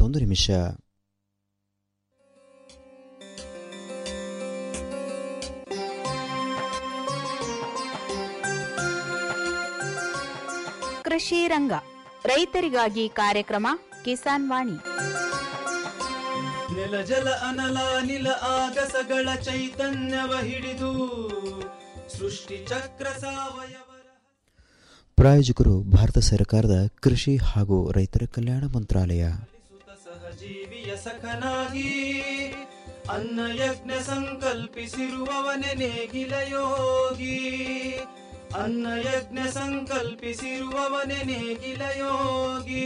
ಮೂವತ್ತೊಂದು ನಿಮಿಷ ಕೃಷಿ ರಂಗ ರೈತರಿಗಾಗಿ ಕಾರ್ಯಕ್ರಮ ಕಿಸಾನ್ ವಾಣಿ ನೆಲ ಜಲ ಅನಲ ನಿಲ ಆಗಸಗಳ ಚೈತನ್ಯವ ಹಿಡಿದು ಸೃಷ್ಟಿ ಚಕ್ರ ಸಾವಯವ ಪ್ರಾಯೋಜಕರು ಭಾರತ ಸರ್ಕಾರದ ಕೃಷಿ ಹಾಗೂ ರೈತರ ಕಲ್ಯಾಣ ಮಂತ್ರಾಲಯ ಸುತ ಸಹಜೀವಿಯ ಸಖನಾಗಿ ಅನ್ನ ಯಜ್ಞ ಸಂಕಲ್ಪಿಸಿರುವವನೆ ನೇಗಿಲ ಯೋಗಿ ಅನ್ನ ಯಜ್ಞ ಸಂಕಲ್ಪಿಸಿರುವವನೆ ನೇಗಿಲ ಯೋಗಿ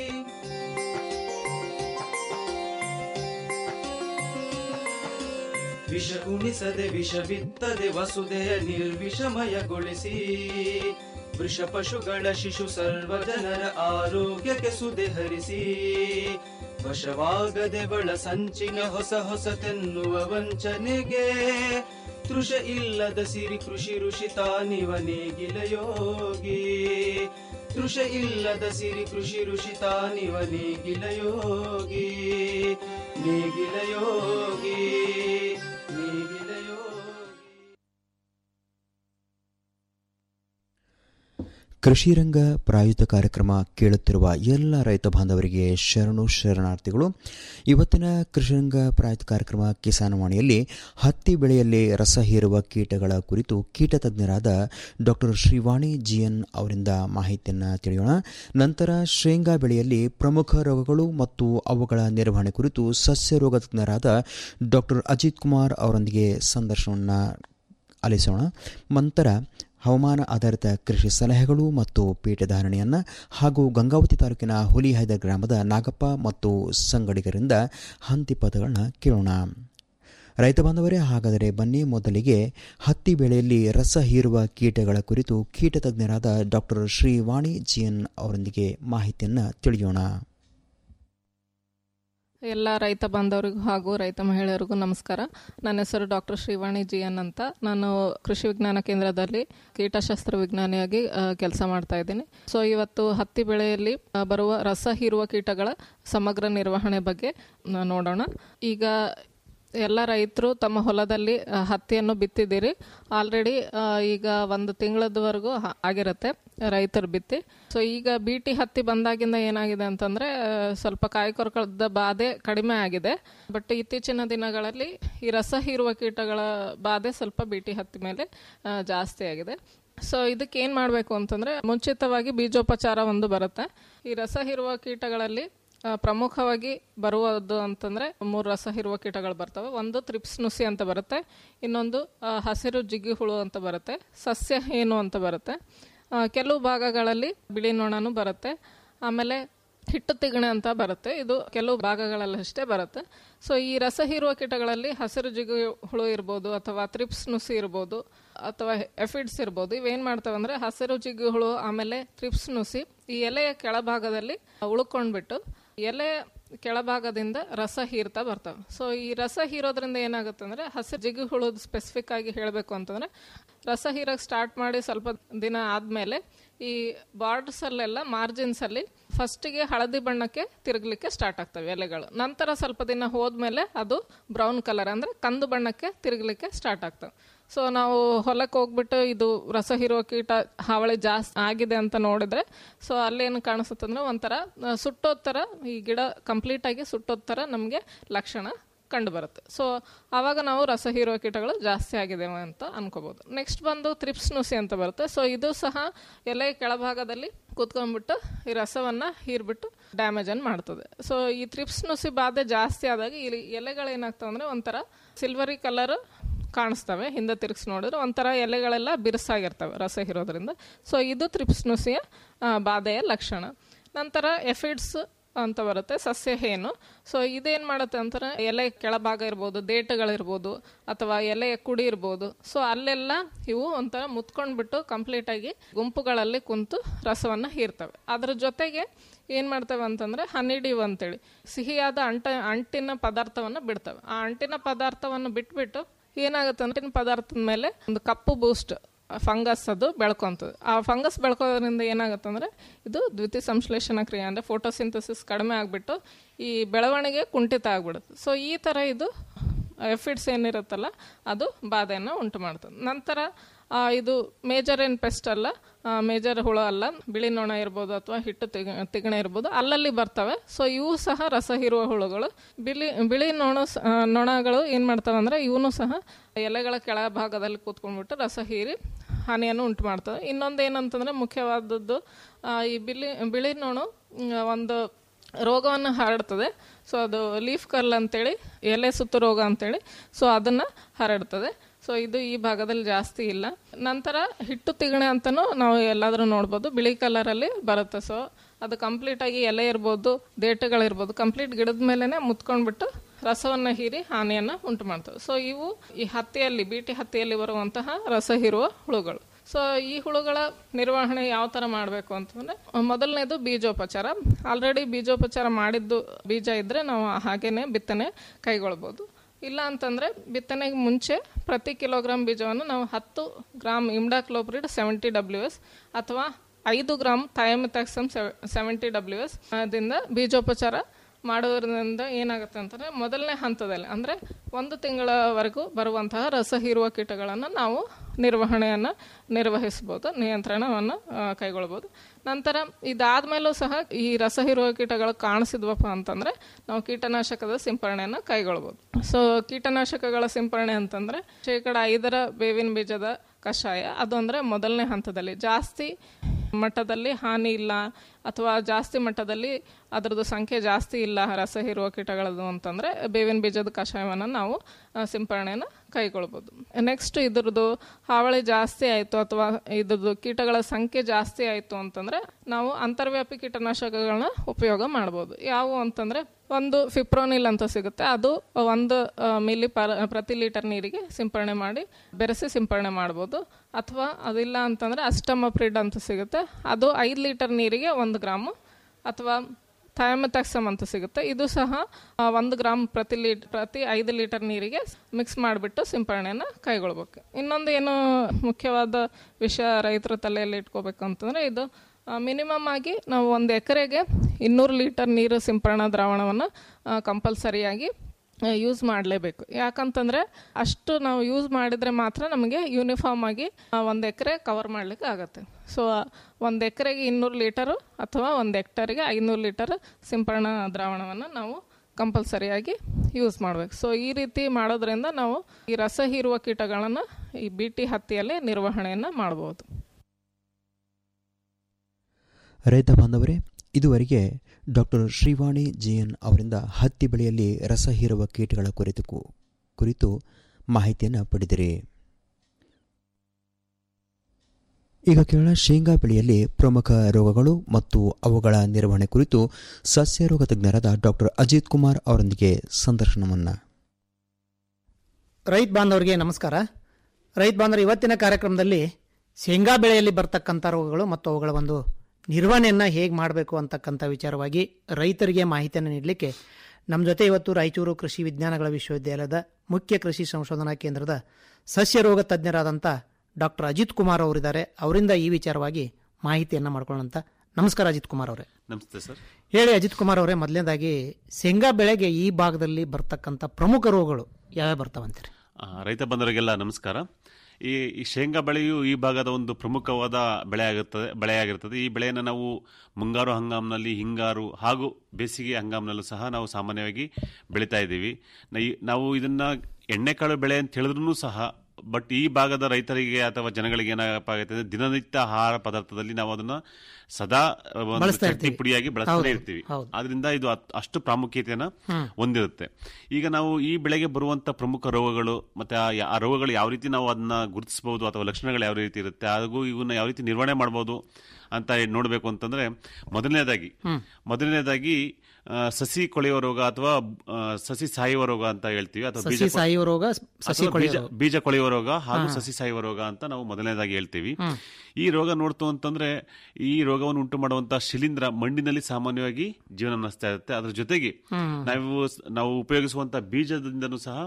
ವಿಷ ಉಣಿಸದೆ ವಿಷ ಬಿತ್ತದೆ ವಸುದೆಯ ನಿರ್ವಿಷಮಯಗೊಳಿಸಿ ವೃಷ ಪಶುಗಳ ಶಿಶು ಸರ್ವ ಜನರ ಆರೋಗ್ಯಕ್ಕೆ ಸುದೆ ಹರಿಸಿ ವಶವಾಗದೆ ಬಳ ಸಂಚಿನ ಹೊಸ ಹೊಸತೆನ್ನುವ ವಂಚನೆಗೆ ತೃಷ ಇಲ್ಲದ ಸಿರಿ ಕೃಷಿ ಋಷಿ ತಾನಿವ ನೇಗಿಲ ಯೋಗಿ ತೃಷ ಇಲ್ಲದ ಸಿರಿ ಕೃಷಿ ಋಷಿ ತಾನಿವ ನೇಗಿಲ ಯೋಗಿ ನೇಗಿಲ ಯೋಗಿ ನೇಗಿಲ ಯೋಗಿ ಕೃಷಿ ರಂಗ ಪ್ರಾಯುಕ್ತ ಕಾರ್ಯಕ್ರಮ ಕೇಳುತ್ತಿರುವ ಎಲ್ಲ ರೈತ ಬಾಂಧವರಿಗೆ ಶರಣು ಶರಣಾರ್ಥಿಗಳು ಇವತ್ತಿನ ಕೃಷಿ ರಂಗ ಪ್ರಾಯುಕ್ತ ಕಾರ್ಯಕ್ರಮ ಕಿಸಾನ್ ವಾಣಿಯಲ್ಲಿ ಹತ್ತಿ ಬೆಳೆಯಲ್ಲಿ ರಸ ಹೀರುವ ಕೀಟಗಳ ಕುರಿತು ಕೀಟ ತಜ್ಞರಾದ ಡಾಕ್ಟರ್ ಶ್ರೀವಾಣಿ ಜಿಎನ್ ಅವರಿಂದ ಮಾಹಿತಿಯನ್ನು ತಿಳಿಯೋಣ ನಂತರ ಶೇಂಗಾ ಬೆಳೆಯಲ್ಲಿ ಪ್ರಮುಖ ರೋಗಗಳು ಮತ್ತು ಅವುಗಳ ನಿರ್ವಹಣೆ ಕುರಿತು ಸಸ್ಯ ರೋಗ ತಜ್ಞರಾದ ಡಾಕ್ಟರ್ ಅಜಿತ್ ಕುಮಾರ್ ಅವರೊಂದಿಗೆ ಸಂದರ್ಶನವನ್ನು ಆಲಿಸೋಣ ನಂತರ ಹವಾಮಾನ ಆಧಾರಿತ ಕೃಷಿ ಸಲಹೆಗಳು ಮತ್ತು ಪೀಠಧಾರಣೆಯನ್ನು ಹಾಗೂ ಗಂಗಾವತಿ ತಾಲೂಕಿನ ಹುಲಿಹೈದ ಗ್ರಾಮದ ನಾಗಪ್ಪ ಮತ್ತು ಸಂಗಡಿಗರಿಂದ ಹಂತಿ ಪದಗಳನ್ನ ಕೇಳೋಣ ರೈತ ಬಾಂಧವರೇ ಹಾಗಾದರೆ ಬನ್ನಿ ಮೊದಲಿಗೆ ಹತ್ತಿ ಬೆಳೆಯಲ್ಲಿ ರಸ ಹೀರುವ ಕೀಟಗಳ ಕುರಿತು ಕೀಟ ತಜ್ಞರಾದ ಡಾಕ್ಟರ್ ಶ್ರೀವಾಣಿ ಜಿಎನ್ ಅವರೊಂದಿಗೆ ಮಾಹಿತಿಯನ್ನು ತಿಳಿಯೋಣ ಎಲ್ಲ ರೈತ ಬಾಂಧವರಿಗೂ ಹಾಗೂ ರೈತ ಮಹಿಳೆಯರಿಗೂ ನಮಸ್ಕಾರ ನನ್ನ ಹೆಸರು ಡಾಕ್ಟರ್ ಶ್ರೀವಾಣಿ ಜಿ ಎನ್ ಅಂತ ನಾನು ಕೃಷಿ ವಿಜ್ಞಾನ ಕೇಂದ್ರದಲ್ಲಿ ಕೀಟಶಾಸ್ತ್ರ ವಿಜ್ಞಾನಿಯಾಗಿ ಕೆಲಸ ಮಾಡ್ತಾ ಇದ್ದೀನಿ ಸೊ ಇವತ್ತು ಹತ್ತಿ ಬೆಳೆಯಲ್ಲಿ ಆ, ಬರುವ ರಸ ಹೀರುವ ಕೀಟಗಳ ಸಮಗ್ರ ನಿರ್ವಹಣೆ ಬಗ್ಗೆ ಆ, ನೋಡೋಣ ಈಗ ಎಲ್ಲ ರೈತರು ತಮ್ಮ ಹೊಲದಲ್ಲಿ ಆ, ಹತ್ತಿಯನ್ನು ಬಿತ್ತಿದ್ದೀರಿ ಆಲ್ರೆಡಿ ಈಗ ಒಂದು ತಿಂಗಳದವರೆಗೂ ಹ- ಆಗಿರುತ್ತೆ ರೈತರು ಬಿತ್ತಿ ಸೊ ಈಗ ಬೀಟಿ ಹತ್ತಿ ಬಂದಾಗಿಂದ ಏನಾಗಿದೆ ಅಂತಂದ್ರೆ ಆ, ಸ್ವಲ್ಪ ಕಾಯಿಕೊರಕದ ಬಾಧೆ ಕಡಿಮೆ ಆಗಿದೆ ಬಟ್ ಇತ್ತೀಚಿನ ದಿನಗಳಲ್ಲಿ ಈ ರಸ ಹೀರುವ ಕೀಟಗಳ ಬಾಧೆ ಸ್ವಲ್ಪ ಬೀಟಿ ಹತ್ತಿ ಮೇಲೆ ಆ, ಜಾಸ್ತಿ ಆಗಿದೆ ಸೊ ಇದಕ್ಕೆ ಏನು ಮಾಡಬೇಕು ಅಂತಂದ್ರೆ ಮುಂಚಿತವಾಗಿ ಬೀಜೋಪಚಾರ ಒಂದು ಬರುತ್ತೆ ಈ ರಸ ಹೀರುವ ಕೀಟಗಳಲ್ಲಿ ಆ, ಪ್ರಮುಖವಾಗಿ ಬರುವುದು ಅಂತಂದ್ರೆ ಮೂರು ರಸ ಹೀರುವ ಕೀಟಗಳು ಬರ್ತವೆ ಒಂದು ತ್ರಿಪ್ಸ್ ನುಸಿ ಅಂತ ಬರುತ್ತೆ ಇನ್ನೊಂದು ಆ, ಹಸಿರು ಜಿಗಿ ಹುಳು ಅಂತ ಬರುತ್ತೆ ಸಸ್ಯ ಹೇನು ಅಂತ ಬರುತ್ತೆ ಆ, ಕೆಲವು ಭಾಗಗಳಲ್ಲಿ ಬಿಳಿ ನೊಣನೂ ಬರುತ್ತೆ ಆಮೇಲೆ ಹಿಟ್ಟು ತಿಗಣೆ ಅಂತ ಬರುತ್ತೆ ಇದು ಕೆಲವು ಭಾಗಗಳಲ್ಲಷ್ಟೇ ಬರುತ್ತೆ ಸೊ ಈ ರಸ ಹೀರುವ ಕೀಟಗಳಲ್ಲಿ ಹಸಿರು ಜಿಗು ಹುಳು ಇರ್ಬೋದು ಅಥವಾ ತ್ರಿಪ್ಸ್ ನುಸಿ ಇರ್ಬೋದು ಅಥವಾ ಎಫಿಡ್ಸ್ ಇರ್ಬೋದು ಇವೇನ್ ಮಾಡ್ತವೆ ಅಂದ್ರೆ ಹಸಿರು ಜಿಗು ಹುಳು ಆಮೇಲೆ ತ್ರಿಪ್ಸ್ ನುಸಿ ಈ ಎಲೆಯ ಕೆಳಭಾಗದಲ್ಲಿ ಉಳ್ಕೊಂಡ್ಬಿಟ್ಟು ಎಲೆ ಕೆಳಭಾಗದಿಂದ ರಸ ಹೀರ್ತಾ ಬರ್ತವೆ ಸೊ ಈ ರಸ ಹೀರೋದ್ರಿಂದ ಏನಾಗುತ್ತೆ ಅಂದ್ರೆ ಹಸಿರು ಜಿಗು ಹುಳುದ್ ಸ್ಪೆಸಿಫಿಕ್ ಆಗಿ ಹೇಳಬೇಕು ಅಂತಂದ್ರೆ ರಸ ಹೀರಕ್ ಸ್ಟಾರ್ಟ್ ಮಾಡಿ ಸ್ವಲ್ಪ ದಿನ ಆದ್ಮೇಲೆ ಈ ಬಾರ್ಡರ್ಸ್ ಅಲ್ಲೆಲ್ಲ ಮಾರ್ಜಿನ್ಸ್ ಅಲ್ಲಿ ಫಸ್ಟಿಗೆ ಹಳದಿ ಬಣ್ಣಕ್ಕೆ ತಿರುಗ್ಲಿಕ್ಕೆ ಸ್ಟಾರ್ಟ್ ಆಗ್ತವೆ ಎಲೆಗಳು ನಂತರ ಸ್ವಲ್ಪ ದಿನ ಹೋದ್ಮೇಲೆ ಅದು ಬ್ರೌನ್ ಕಲರ್ ಅಂದ್ರೆ ಕಂದು ಬಣ್ಣಕ್ಕೆ ತಿರುಗ್ಲಿಕ್ಕೆ ಸ್ಟಾರ್ಟ್ ಆಗ್ತವೆ ಸೊ ನಾವು ಹೊಲಕ್ಕೆ ಹೋಗ್ಬಿಟ್ಟು ಇದು ರಸ ಹೀರುವ ಕೀಟ ಹಾವಳಿ ಜಾಸ್ತಿ ಆಗಿದೆ ಅಂತ ನೋಡಿದ್ರೆ ಸೊ ಅಲ್ಲೇನು ಕಾಣಿಸುತ್ತೆ ಅಂದ್ರೆ ಒಂಥರ ಆ, ಸುಟ್ಟೋದ್ ಥರ ಈ ಗಿಡ ಕಂಪ್ಲೀಟ್ ಆಗಿ ಸುಟ್ಟೋದ್ ಥರ ನಮಗೆ ಲಕ್ಷಣ ಕಂಡು ಬರುತ್ತೆ ಸೊ ಆವಾಗ ನಾವು ರಸ ಹೀರುವ ಕೀಟಗಳು ಜಾಸ್ತಿ ಆಗಿದೆ ಅಂತ ಅನ್ಕೋಬಹುದು ನೆಕ್ಸ್ಟ್ ಬಂದು ತ್ರಿಪ್ಸ್ ನುಸಿ ಅಂತ ಬರುತ್ತೆ ಸೊ ಇದು ಸಹ ಎಲೆ ಕೆಳಭಾಗದಲ್ಲಿ ಕೂತ್ಕೊಂಡ್ಬಿಟ್ಟು ಈ ರಸವನ್ನ ಹೀರ್ಬಿಟ್ಟು ಡ್ಯಾಮೇಜ್ ಅನ್ನು ಮಾಡ್ತದೆ ಸೊ ಈ ತ್ರಿಪ್ಸ್ ನುಸಿ ಬಾಧೆ ಜಾಸ್ತಿ ಆದಾಗ ಈ ಎಲೆಗಳು ಏನಾಗ್ತವೆ ಅಂದ್ರೆ ಒಂಥರ ಸಿಲ್ವರಿ ಕಲರ್ ಕಾಣಿಸ್ತವೆ ಹಿಂದೆ ತಿರುಗಿಸಿ ನೋಡಿದ್ರೆ ಒಂಥರ ಎಲೆಗಳೆಲ್ಲ ಬಿರುಸಾಗಿರ್ತವೆ ರಸ ಹೀರೋದ್ರಿಂದ ಸೊ ಇದು ತ್ರಿಪ್ಸ್ ನುಸಿಯ ಆ, ಬಾಧೆಯ ಲಕ್ಷಣ ನಂತರ ಎಫಿಡ್ಸ್ ಅಂತ ಬರುತ್ತೆ ಸಸ್ಯ ಹೇನು ಸೊ ಇದೇನ್ ಮಾಡುತ್ತೆ ಅಂತಾರೆ ಎಲೆ ಕೆಳಭಾಗ ಇರ್ಬೋದು ದೇಟಗಳಿರ್ಬೋದು ಅಥವಾ ಎಲೆಯ ಕುಡಿ ಇರ್ಬೋದು ಸೊ ಅಲ್ಲೆಲ್ಲ ಇವು ಒಂಥರ ಮುತ್ಕೊಂಡ್ಬಿಟ್ಟು ಕಂಪ್ಲೀಟ್ ಆಗಿ ಗುಂಪುಗಳಲ್ಲಿ ಕುಂತು ರಸವನ್ನ ಹೀರ್ತವೆ ಅದ್ರ ಜೊತೆಗೆ ಏನ್ ಮಾಡ್ತವೆ ಅಂತಂದ್ರೆ ಹನಿಡಿವ್ ಅಂತೇಳಿ ಸಿಹಿಯಾದ ಅಂಟ ಅಂಟಿನ ಪದಾರ್ಥವನ್ನ ಬಿಡ್ತವೆ ಆ ಅಂಟಿನ ಪದಾರ್ಥವನ್ನು ಬಿಟ್ಬಿಟ್ಟು ಏನಾಗುತ್ತೆ ಅಂಟಿನ ಪದಾರ್ಥದ ಮೇಲೆ ಒಂದು ಕಪ್ಪು ಬೂಸ್ಟ್ ಫಂಗಸ್ ಅದು ಬೆಳ್ಕೊಂತದೆ ಆ ಫಂಗಸ್ ಬೆಳ್ಕೋದ್ರಿಂದ ಏನಾಗುತ್ತೆ ಅಂದರೆ ಇದು ದ್ವಿತೀಯ ಸಂಶ್ಲೇಷಣ ಕ್ರಿಯೆ ಅಂದರೆ ಫೋಟೋಸಿಂಥಸಿಸ್ ಕಡಿಮೆ ಆಗಿಬಿಟ್ಟು ಈ ಬೆಳವಣಿಗೆ ಕುಂಠಿತ ಆಗ್ಬಿಡುತ್ತೆ ಸೊ ಈ ಥರ ಇದು ಎಫಿಡ್ಸ್ ಏನಿರುತ್ತಲ್ಲ ಅದು ಬಾಧೆಯನ್ನು ಉಂಟು ಮಾಡ್ತದೆ ನಂತರ ಆ, ಇದು ಮೇಜರ್ ಏನು ಪೆಸ್ಟ್ ಅಲ್ಲ ಮೇಜರ್ ಹುಳ ಅಲ್ಲ ಬಿಳಿ ನೊಣ ಇರ್ಬೋದು ಅಥವಾ ಹಿಟ್ಟು ತಿಗ ತಿಗಣೆ ಇರ್ಬೋದು ಅಲ್ಲಲ್ಲಿ ಬರ್ತವೆ ಸೊ ಇವು ಸಹ ರಸ ಹೀರುವ ಹುಳುಗಳು ಬಿಳಿ ಬಿಳಿ ನೊಣ ಸ- ಆ, ನೊಣಗಳು ಏನು ಮಾಡ್ತವೆ ಅಂದರೆ ಇವನು ಸಹ ಎಲೆಗಳ ಕೆಳಭಾಗದಲ್ಲಿ ಕೂತ್ಕೊಂಡ್ಬಿಟ್ಟು ರಸ ಹೀರಿ ಹಾನಿಯನ್ನು ಉಂಟು ಮಾಡ್ತವೆ ಇನ್ನೊಂದು ಏನಂತಂದರೆ ಮುಖ್ಯವಾದದ್ದು ಆ, ಈ ಬಿಳಿ ಬಿಳಿ ನೊಣ ಮ್, ಒಂದು ರೋಗವನ್ನು ಹರಡ್ತದೆ ಸೊ ಅದು ಲೀಫ್ ಕರ್ಲ್ ಅಂತೇಳಿ ಎಲೆ ಸುತ್ತು ರೋಗ ಅಂತೇಳಿ ಸೊ ಅದನ್ನು ಹರಡ್ತದೆ ಸೊ ಇದು ಈ ಭಾಗದಲ್ಲಿ ಜಾಸ್ತಿ ಇಲ್ಲ ನಂತರ ಹಿಟ್ಟು ತಿಗಣೆ ಅಂತಲೂ ನಾವು ಎಲ್ಲಾದರೂ ನೋಡ್ಬೋದು ಬಿಳಿ ಕಲರಲ್ಲಿ ಬರುತ್ತೆ ಸೊ ಅದು ಕಂಪ್ಲೀಟಾಗಿ ಎಲೆ ಇರ್ಬೋದು ದೇಟಗಳಿರ್ಬೋದು ಕಂಪ್ಲೀಟ್ ಗಿಡದ ಮೇಲೇ ಮುತ್ಕೊಂಡ್ಬಿಟ್ಟು ರಸವನ್ನು ಹೀರಿ ಹಾನಿಯನ್ನು ಉಂಟು ಮಾಡ್ತವೆ ಸೊ ಇವು ಈ ಹತ್ತಿಯಲ್ಲಿ ಬೀಟಿ ಹತ್ತಿಯಲ್ಲಿ ಬರುವಂತಹ ರಸ ಹೀರುವ ಹುಳುಗಳು ಸೊ ಈ ಹುಳುಗಳ ನಿರ್ವಹಣೆ ಯಾವ ಥರ ಮಾಡಬೇಕು ಅಂತಂದರೆ ಮೊದಲನೇದು ಬೀಜೋಪಚಾರ ಆಲ್ರೆಡಿ ಬೀಜೋಪಚಾರ ಮಾಡಿದ್ದು ಬೀಜ ಇದ್ದರೆ ನಾವು ಹಾಗೇನೆ ಬಿತ್ತನೆ ಕೈಗೊಳ್ಬೋದು ಇಲ್ಲ ಅಂತಂದರೆ ಬಿತ್ತನೆಗೆ ಮುಂಚೆ ಪ್ರತಿ ಕಿಲೋಗ್ರಾಮ್ ಬೀಜವನ್ನು ನಾವು ಹತ್ತು gram imidacloprid seventy W S ಅಥವಾ ಐದು gram thiamethoxam seventy W S ದಿಂದ ಬೀಜೋಪಚಾರ ಮಾಡೋದ್ರಿಂದ ಏನಾಗುತ್ತೆ ಅಂತಂದರೆ ಮೊದಲನೇ ಹಂತದಲ್ಲಿ ಅಂದರೆ ಒಂದು ತಿಂಗಳವರೆಗೂ ಬರುವಂತಹ ರಸ ಹೀರುವ ಕೀಟಗಳನ್ನು ನಾವು ನಿರ್ವಹಣೆಯನ್ನು ನಿರ್ವಹಿಸ್ಬೋದು ನಿಯಂತ್ರಣವನ್ನು ಆ, ಕೈಗೊಳ್ಬೋದು ನಂತರ ಇದಾದ್ಮೇಲೂ ಸಹ ಈ ರಸ ಹೀರುವ ಕೀಟಗಳು ಕಾಣಿಸಿದ್ವಪ್ಪ ಅಂತಂದರೆ ನಾವು ಕೀಟನಾಶಕದ ಸಿಂಪರಣೆಯನ್ನು ಕೈಗೊಳ್ಬೋದು ಸೊ ಕೀಟನಾಶಕಗಳ ಸಿಂಪರಣೆ ಅಂತಂದರೆ ಶೇಕಡ ಐದರ ಬೇವಿನ ಬೀಜದ ಕಷಾಯ ಅದು ಅಂದರೆ ಮೊದಲನೇ ಹಂತದಲ್ಲಿ ಜಾಸ್ತಿ ಮಟ್ಟದಲ್ಲಿ ಹಾನಿ ಇಲ್ಲ ಅಥವಾ ಜಾಸ್ತಿ ಮಟ್ಟದಲ್ಲಿ ಅದರದ್ದು ಸಂಖ್ಯೆ ಜಾಸ್ತಿ ಇಲ್ಲ ರಸ ಹೀರುವ ಕೀಟಗಳದ್ದು ಅಂತಂದರೆ ಬೇವಿನ ಬೀಜದ ಕಷಾಯವನ್ನು ನಾವು ಆ, ಸಿಂಪರಣೆಯನ್ನು ಕೈಗೊಳ್ಬೋದು ನೆಕ್ಸ್ಟ್ ಇದ್ರದ್ದು ಹಾವಳಿ ಜಾಸ್ತಿ ಆಯಿತು ಅಥವಾ ಇದ್ರದ್ದು ಕೀಟಗಳ ಸಂಖ್ಯೆ ಜಾಸ್ತಿ ಆಯಿತು ಅಂತಂದರೆ ನಾವು ಅಂತರ್ವ್ಯಾಪಿ ಕೀಟನಾಶಕಗಳನ್ನ ಉಪಯೋಗ ಮಾಡ್ಬೋದು ಯಾವುವು ಅಂತಂದರೆ ಒಂದು ಫಿಪ್ರೋನಿಲ್ ಅಂತ ಸಿಗುತ್ತೆ ಅದು ಒಂದು ಆ, ಮಿಲಿ ಪರ್ ಪ್ರತಿ ಲೀಟರ್ ನೀರಿಗೆ ಸಿಂಪರಣೆ ಮಾಡಿ ಬೆರೆಸಿ ಸಿಂಪರಣೆ ಮಾಡ್ಬೋದು ಅಥವಾ ಅದಿಲ್ಲ ಅಂತಂದರೆ ಅಸ್ಟಮಪ್ರಿಡ್ ಅಂತ ಸಿಗುತ್ತೆ ಅದು ಐದು ಲೀಟರ್ ನೀರಿಗೆ ಒಂದು ಗ್ರಾಮು ಅಥವಾ ಥಯಾಮೆಥಾಕ್ಸಮ್ ಅಂತ ಸಿಗುತ್ತೆ ಇದು ಸಹ ಆ, ಒಂದು ಗ್ರಾಮ್ ಪ್ರತಿ ಲೀಟ್ ಪ್ರತಿ ಐದು ಲೀಟರ್ ನೀರಿಗೆ ಮಿಕ್ಸ್ ಮಾಡಿಬಿಟ್ಟು ಸಿಂಪರಣೆಯನ್ನು ಕೈಗೊಳ್ಬೇಕು ಇನ್ನೊಂದು ಏನು ಮುಖ್ಯವಾದ ವಿಷಯ ರೈತರ ತಲೆಯಲ್ಲಿ ಇಟ್ಕೋಬೇಕು ಅಂತಂದರೆ ಇದು ಮಿನಿಮಮ್ ಆಗಿ ನಾವು ಒಂದು ಎಕರೆಗೆ ಇನ್ನೂರು ಲೀಟರ್ ನೀರು ಸಿಂಪರಣಾ ದ್ರಾವಣವನ್ನು ಕಂಪಲ್ಸರಿಯಾಗಿ ಯೂಸ್ ಮಾಡಲೇಬೇಕು ಯಾಕಂತಂದರೆ ಅಷ್ಟು ನಾವು ಯೂಸ್ ಮಾಡಿದರೆ ಮಾತ್ರ ನಮಗೆ ಯೂನಿಫಾರ್ಮ್ ಆಗಿ ಒಂದು ಎಕರೆ ಕವರ್ ಮಾಡಲಿಕ್ಕೆ ಆಗುತ್ತೆ ಸೊ ಒಂದು ಎಕರೆಗೆ ಇನ್ನೂರು ಲೀಟರು ಅಥವಾ ಒಂದು ಹೆಕ್ಟರಿಗೆ ಐನೂರು ಲೀಟರ್ ಸಿಂಪರಣಾ ದ್ರಾವಣವನ್ನು ನಾವು ಕಂಪಲ್ಸರಿಯಾಗಿ ಯೂಸ್ ಮಾಡಬೇಕು ಸೊ ಈ ರೀತಿ ಮಾಡೋದ್ರಿಂದ ನಾವು ಈ ರಸ ಹೀರುವ ಕೀಟಗಳನ್ನು ಈ ಬಿಟಿ ಹತ್ತಿಯಲ್ಲಿ ನಿರ್ವಹಣೆಯನ್ನು ಮಾಡ್ಬೋದು ರೈತ ಬಾಂಧವರೇ ಇದುವರೆಗೆ ಡಾಕ್ಟರ್ ಶ್ರೀವಾಣಿ ಜಿಎನ್ ಅವರಿಂದ ಹತ್ತಿ ಬೆಳೆಯಲ್ಲಿ ರಸ ಹೀರುವ ಕೀಟಗಳ ಕುರಿತು ಕುರಿತು ಮಾಹಿತಿಯನ್ನು ಪಡೆದಿರಿ ಈಗ ಕೇಳೋಣ ಶೇಂಗಾ ಬೆಳೆಯಲ್ಲಿ ಪ್ರಮುಖ ರೋಗಗಳು ಮತ್ತು ಅವುಗಳ ನಿರ್ವಹಣೆ ಕುರಿತು ಸಸ್ಯ ರೋಗ ತಜ್ಞರಾದ ಡಾಕ್ಟರ್ ಅಜಿತ್ ಕುಮಾರ್ ಅವರೊಂದಿಗೆ ಸಂದರ್ಶನವನ್ನು ರೈತ ಬಾಂಧವರಿಗೆ ನಮಸ್ಕಾರ ರೈತ ಬಾಂಧವರು ಇವತ್ತಿನ ಕಾರ್ಯಕ್ರಮದಲ್ಲಿ ಶೇಂಗಾ ಬೆಳೆಯಲ್ಲಿ ಬರ್ತಕ್ಕಂಥ ರೋಗಗಳು ಮತ್ತು ಅವುಗಳ ಒಂದು ನಿರ್ವಹಣೆಯನ್ನು ಹೇಗೆ ಮಾಡಬೇಕು ಅಂತಕ್ಕಂಥ ವಿಚಾರವಾಗಿ ರೈತರಿಗೆ ಮಾಹಿತಿಯನ್ನು ನೀಡಲಿಕ್ಕೆ ನಮ್ಮ ಜೊತೆ ಇವತ್ತು ರಾಯಚೂರು ಕೃಷಿ ವಿಜ್ಞಾನಗಳ ವಿಶ್ವವಿದ್ಯಾಲಯದ ಮುಖ್ಯ ಕೃಷಿ ಸಂಶೋಧನಾ ಕೇಂದ್ರದ ಸಸ್ಯ ರೋಗ ತಜ್ಞರಾದಂಥ ಡಾಕ್ಟರ್ ಅಜಿತ್ ಕುಮಾರ್ ಅವರಿದ್ದಾರೆ ಅವರಿಂದ ಈ ವಿಚಾರವಾಗಿ ಮಾಹಿತಿಯನ್ನು ಮಾಡ್ಕೊಳ್ಳೋಂಥ ನಮಸ್ಕಾರ ಅಜಿತ್ ಕುಮಾರ್ ಅವರೇ ನಮಸ್ತೆ ಸರ್ ಹೇಳಿ ಅಜಿತ್ ಕುಮಾರ್ ಅವರೇ ಮೊದಲನೇದಾಗಿ ಶೇಂಗಾ ಬೆಳೆಗೆ ಈ ಭಾಗದಲ್ಲಿ ಬರ್ತಕ್ಕಂಥ ಪ್ರಮುಖ ರೋಗಗಳು ಯಾವ್ಯಾವ ಬರ್ತಾವಂತೀರಿ ಆ, ರೈತ ಬಂಧುಗಳಿಗೆಲ್ಲ ನಮಸ್ಕಾರ ಈ ಈ ಶೇಂಗಾ ಬೆಳೆಯು ಈ ಭಾಗದ ಒಂದು ಪ್ರಮುಖವಾದ ಬೆಳೆ ಆಗುತ್ತದೆ ಬೆಳೆಯಾಗಿರ್ತದೆ ಈ ಬೆಳೆಯನ್ನು ನಾವು ಮುಂಗಾರು ಹಂಗಾಮಿನಲ್ಲಿ ಹಿಂಗಾರು ಹಾಗೂ ಬೇಸಿಗೆ ಹಂಗಾಮಿನಲ್ಲೂ ಸಹ ನಾವು ಸಾಮಾನ್ಯವಾಗಿ ಬೆಳೀತಾ ಇದ್ದೀವಿ ನ- ಈ- ನಾವು ಇದನ್ನ ಎಣ್ಣೆಕಾಳು ಬೆಳೆ ಅಂತ ಹೇಳಿದ್ರು ಸಹ ಬಟ್ ಈ ಭಾಗದ ರೈತರಿಗೆ ಅಥವಾ ಜನಗಳಿಗೆ ಏನಪ್ಪ ಆಗುತ್ತೆ ಅಂದ್ರೆ ದಿನನಿತ್ಯ ಆಹಾರ ಪದಾರ್ಥದಲ್ಲಿ ನಾವು ಅದನ್ನ ಸದಾ ಒಂದು ಬಳಸ್ತಾ ಚಟ್ನಿ ಇರ್ತೀವಿ. ಪುಡಿಯಾಗಿ ಬಳಸ್ತಾನೆ ಹೌದು, ಇರ್ತೀವಿ ಹೌದು. ಆದ್ರಿಂದ ಇದು ಅತ್- ಅಷ್ಟು ಪ್ರಾಮುಖ್ಯತೆಯನ್ನ ಹೊಂದಿರುತ್ತೆ ಈಗ ನಾವು ಈ ಬೆಳೆಗೆ ಬರುವಂತ ಪ್ರಮುಖ ರೋಗಗಳು ಮತ್ತೆ ಆ ಯಾ- ಆ ರೋಗಗಳು ಯಾವ ರೀತಿ ನಾವು ಅದನ್ನ ಗುರುತಿಸಬಹುದು ಅಥವಾ ಲಕ್ಷಣಗಳು ಯಾವ ರೀತಿ ಇರುತ್ತೆ ಹಾಗೂ ಇವನ್ನ ಯಾವ ರೀತಿ ನಿರ್ವಹಣೆ ಮಾಡಬಹುದು ಅಂತ ನೋಡಬೇಕು ಅಂತಂದ್ರೆ ಮೊದಲನೇದಾಗಿ ಮೊದಲನೇದಾಗಿ ಆ, ಸಸಿ ಕೊಳೆಯುವ ರೋಗ ಅಥವಾ ಆ, ಸಸಿ ಸಾಯುವ ರೋಗ ಅಂತ ಹೇಳ್ತೀವಿ ಅಥವಾ ಬೀಜ ಸಸಿ ಸಾಯುವ ರೋಗ ಸಸಿ ಅಥವಾ ಕೊಳೆಯುವ ಬೀಜ ರೋಗ. ಬೀಜ ಕೊಳೆಯುವ ರೋಗ ಹಾಗೂ ಸಸಿ ಸಾಯುವ ರೋಗ ಅಂತ ನಾವು ಮೊದಲನೇದಾಗಿ ಹೇಳ್ತೀವಿ ಈ ರೋಗ ನೋಡ್ತು ಅಂತಂದ್ರೆ ಈ ರೋಗವನ್ನು ಉಂಟು ಮಾಡುವಂತಹ ಶಿಲೀಂಧ್ರ ಮಣ್ಣಿನಲ್ಲಿ ಸಾಮಾನ್ಯವಾಗಿ ಜೀವನ ನಡೆಸ್ತಾ ಇರುತ್ತೆ ಅದ್ರ ಜೊತೆಗೆ ನಾವು ನಾವು ಉಪಯೋಗಿಸುವಂತ ಬೀಜದಿಂದನೂ ಸಹ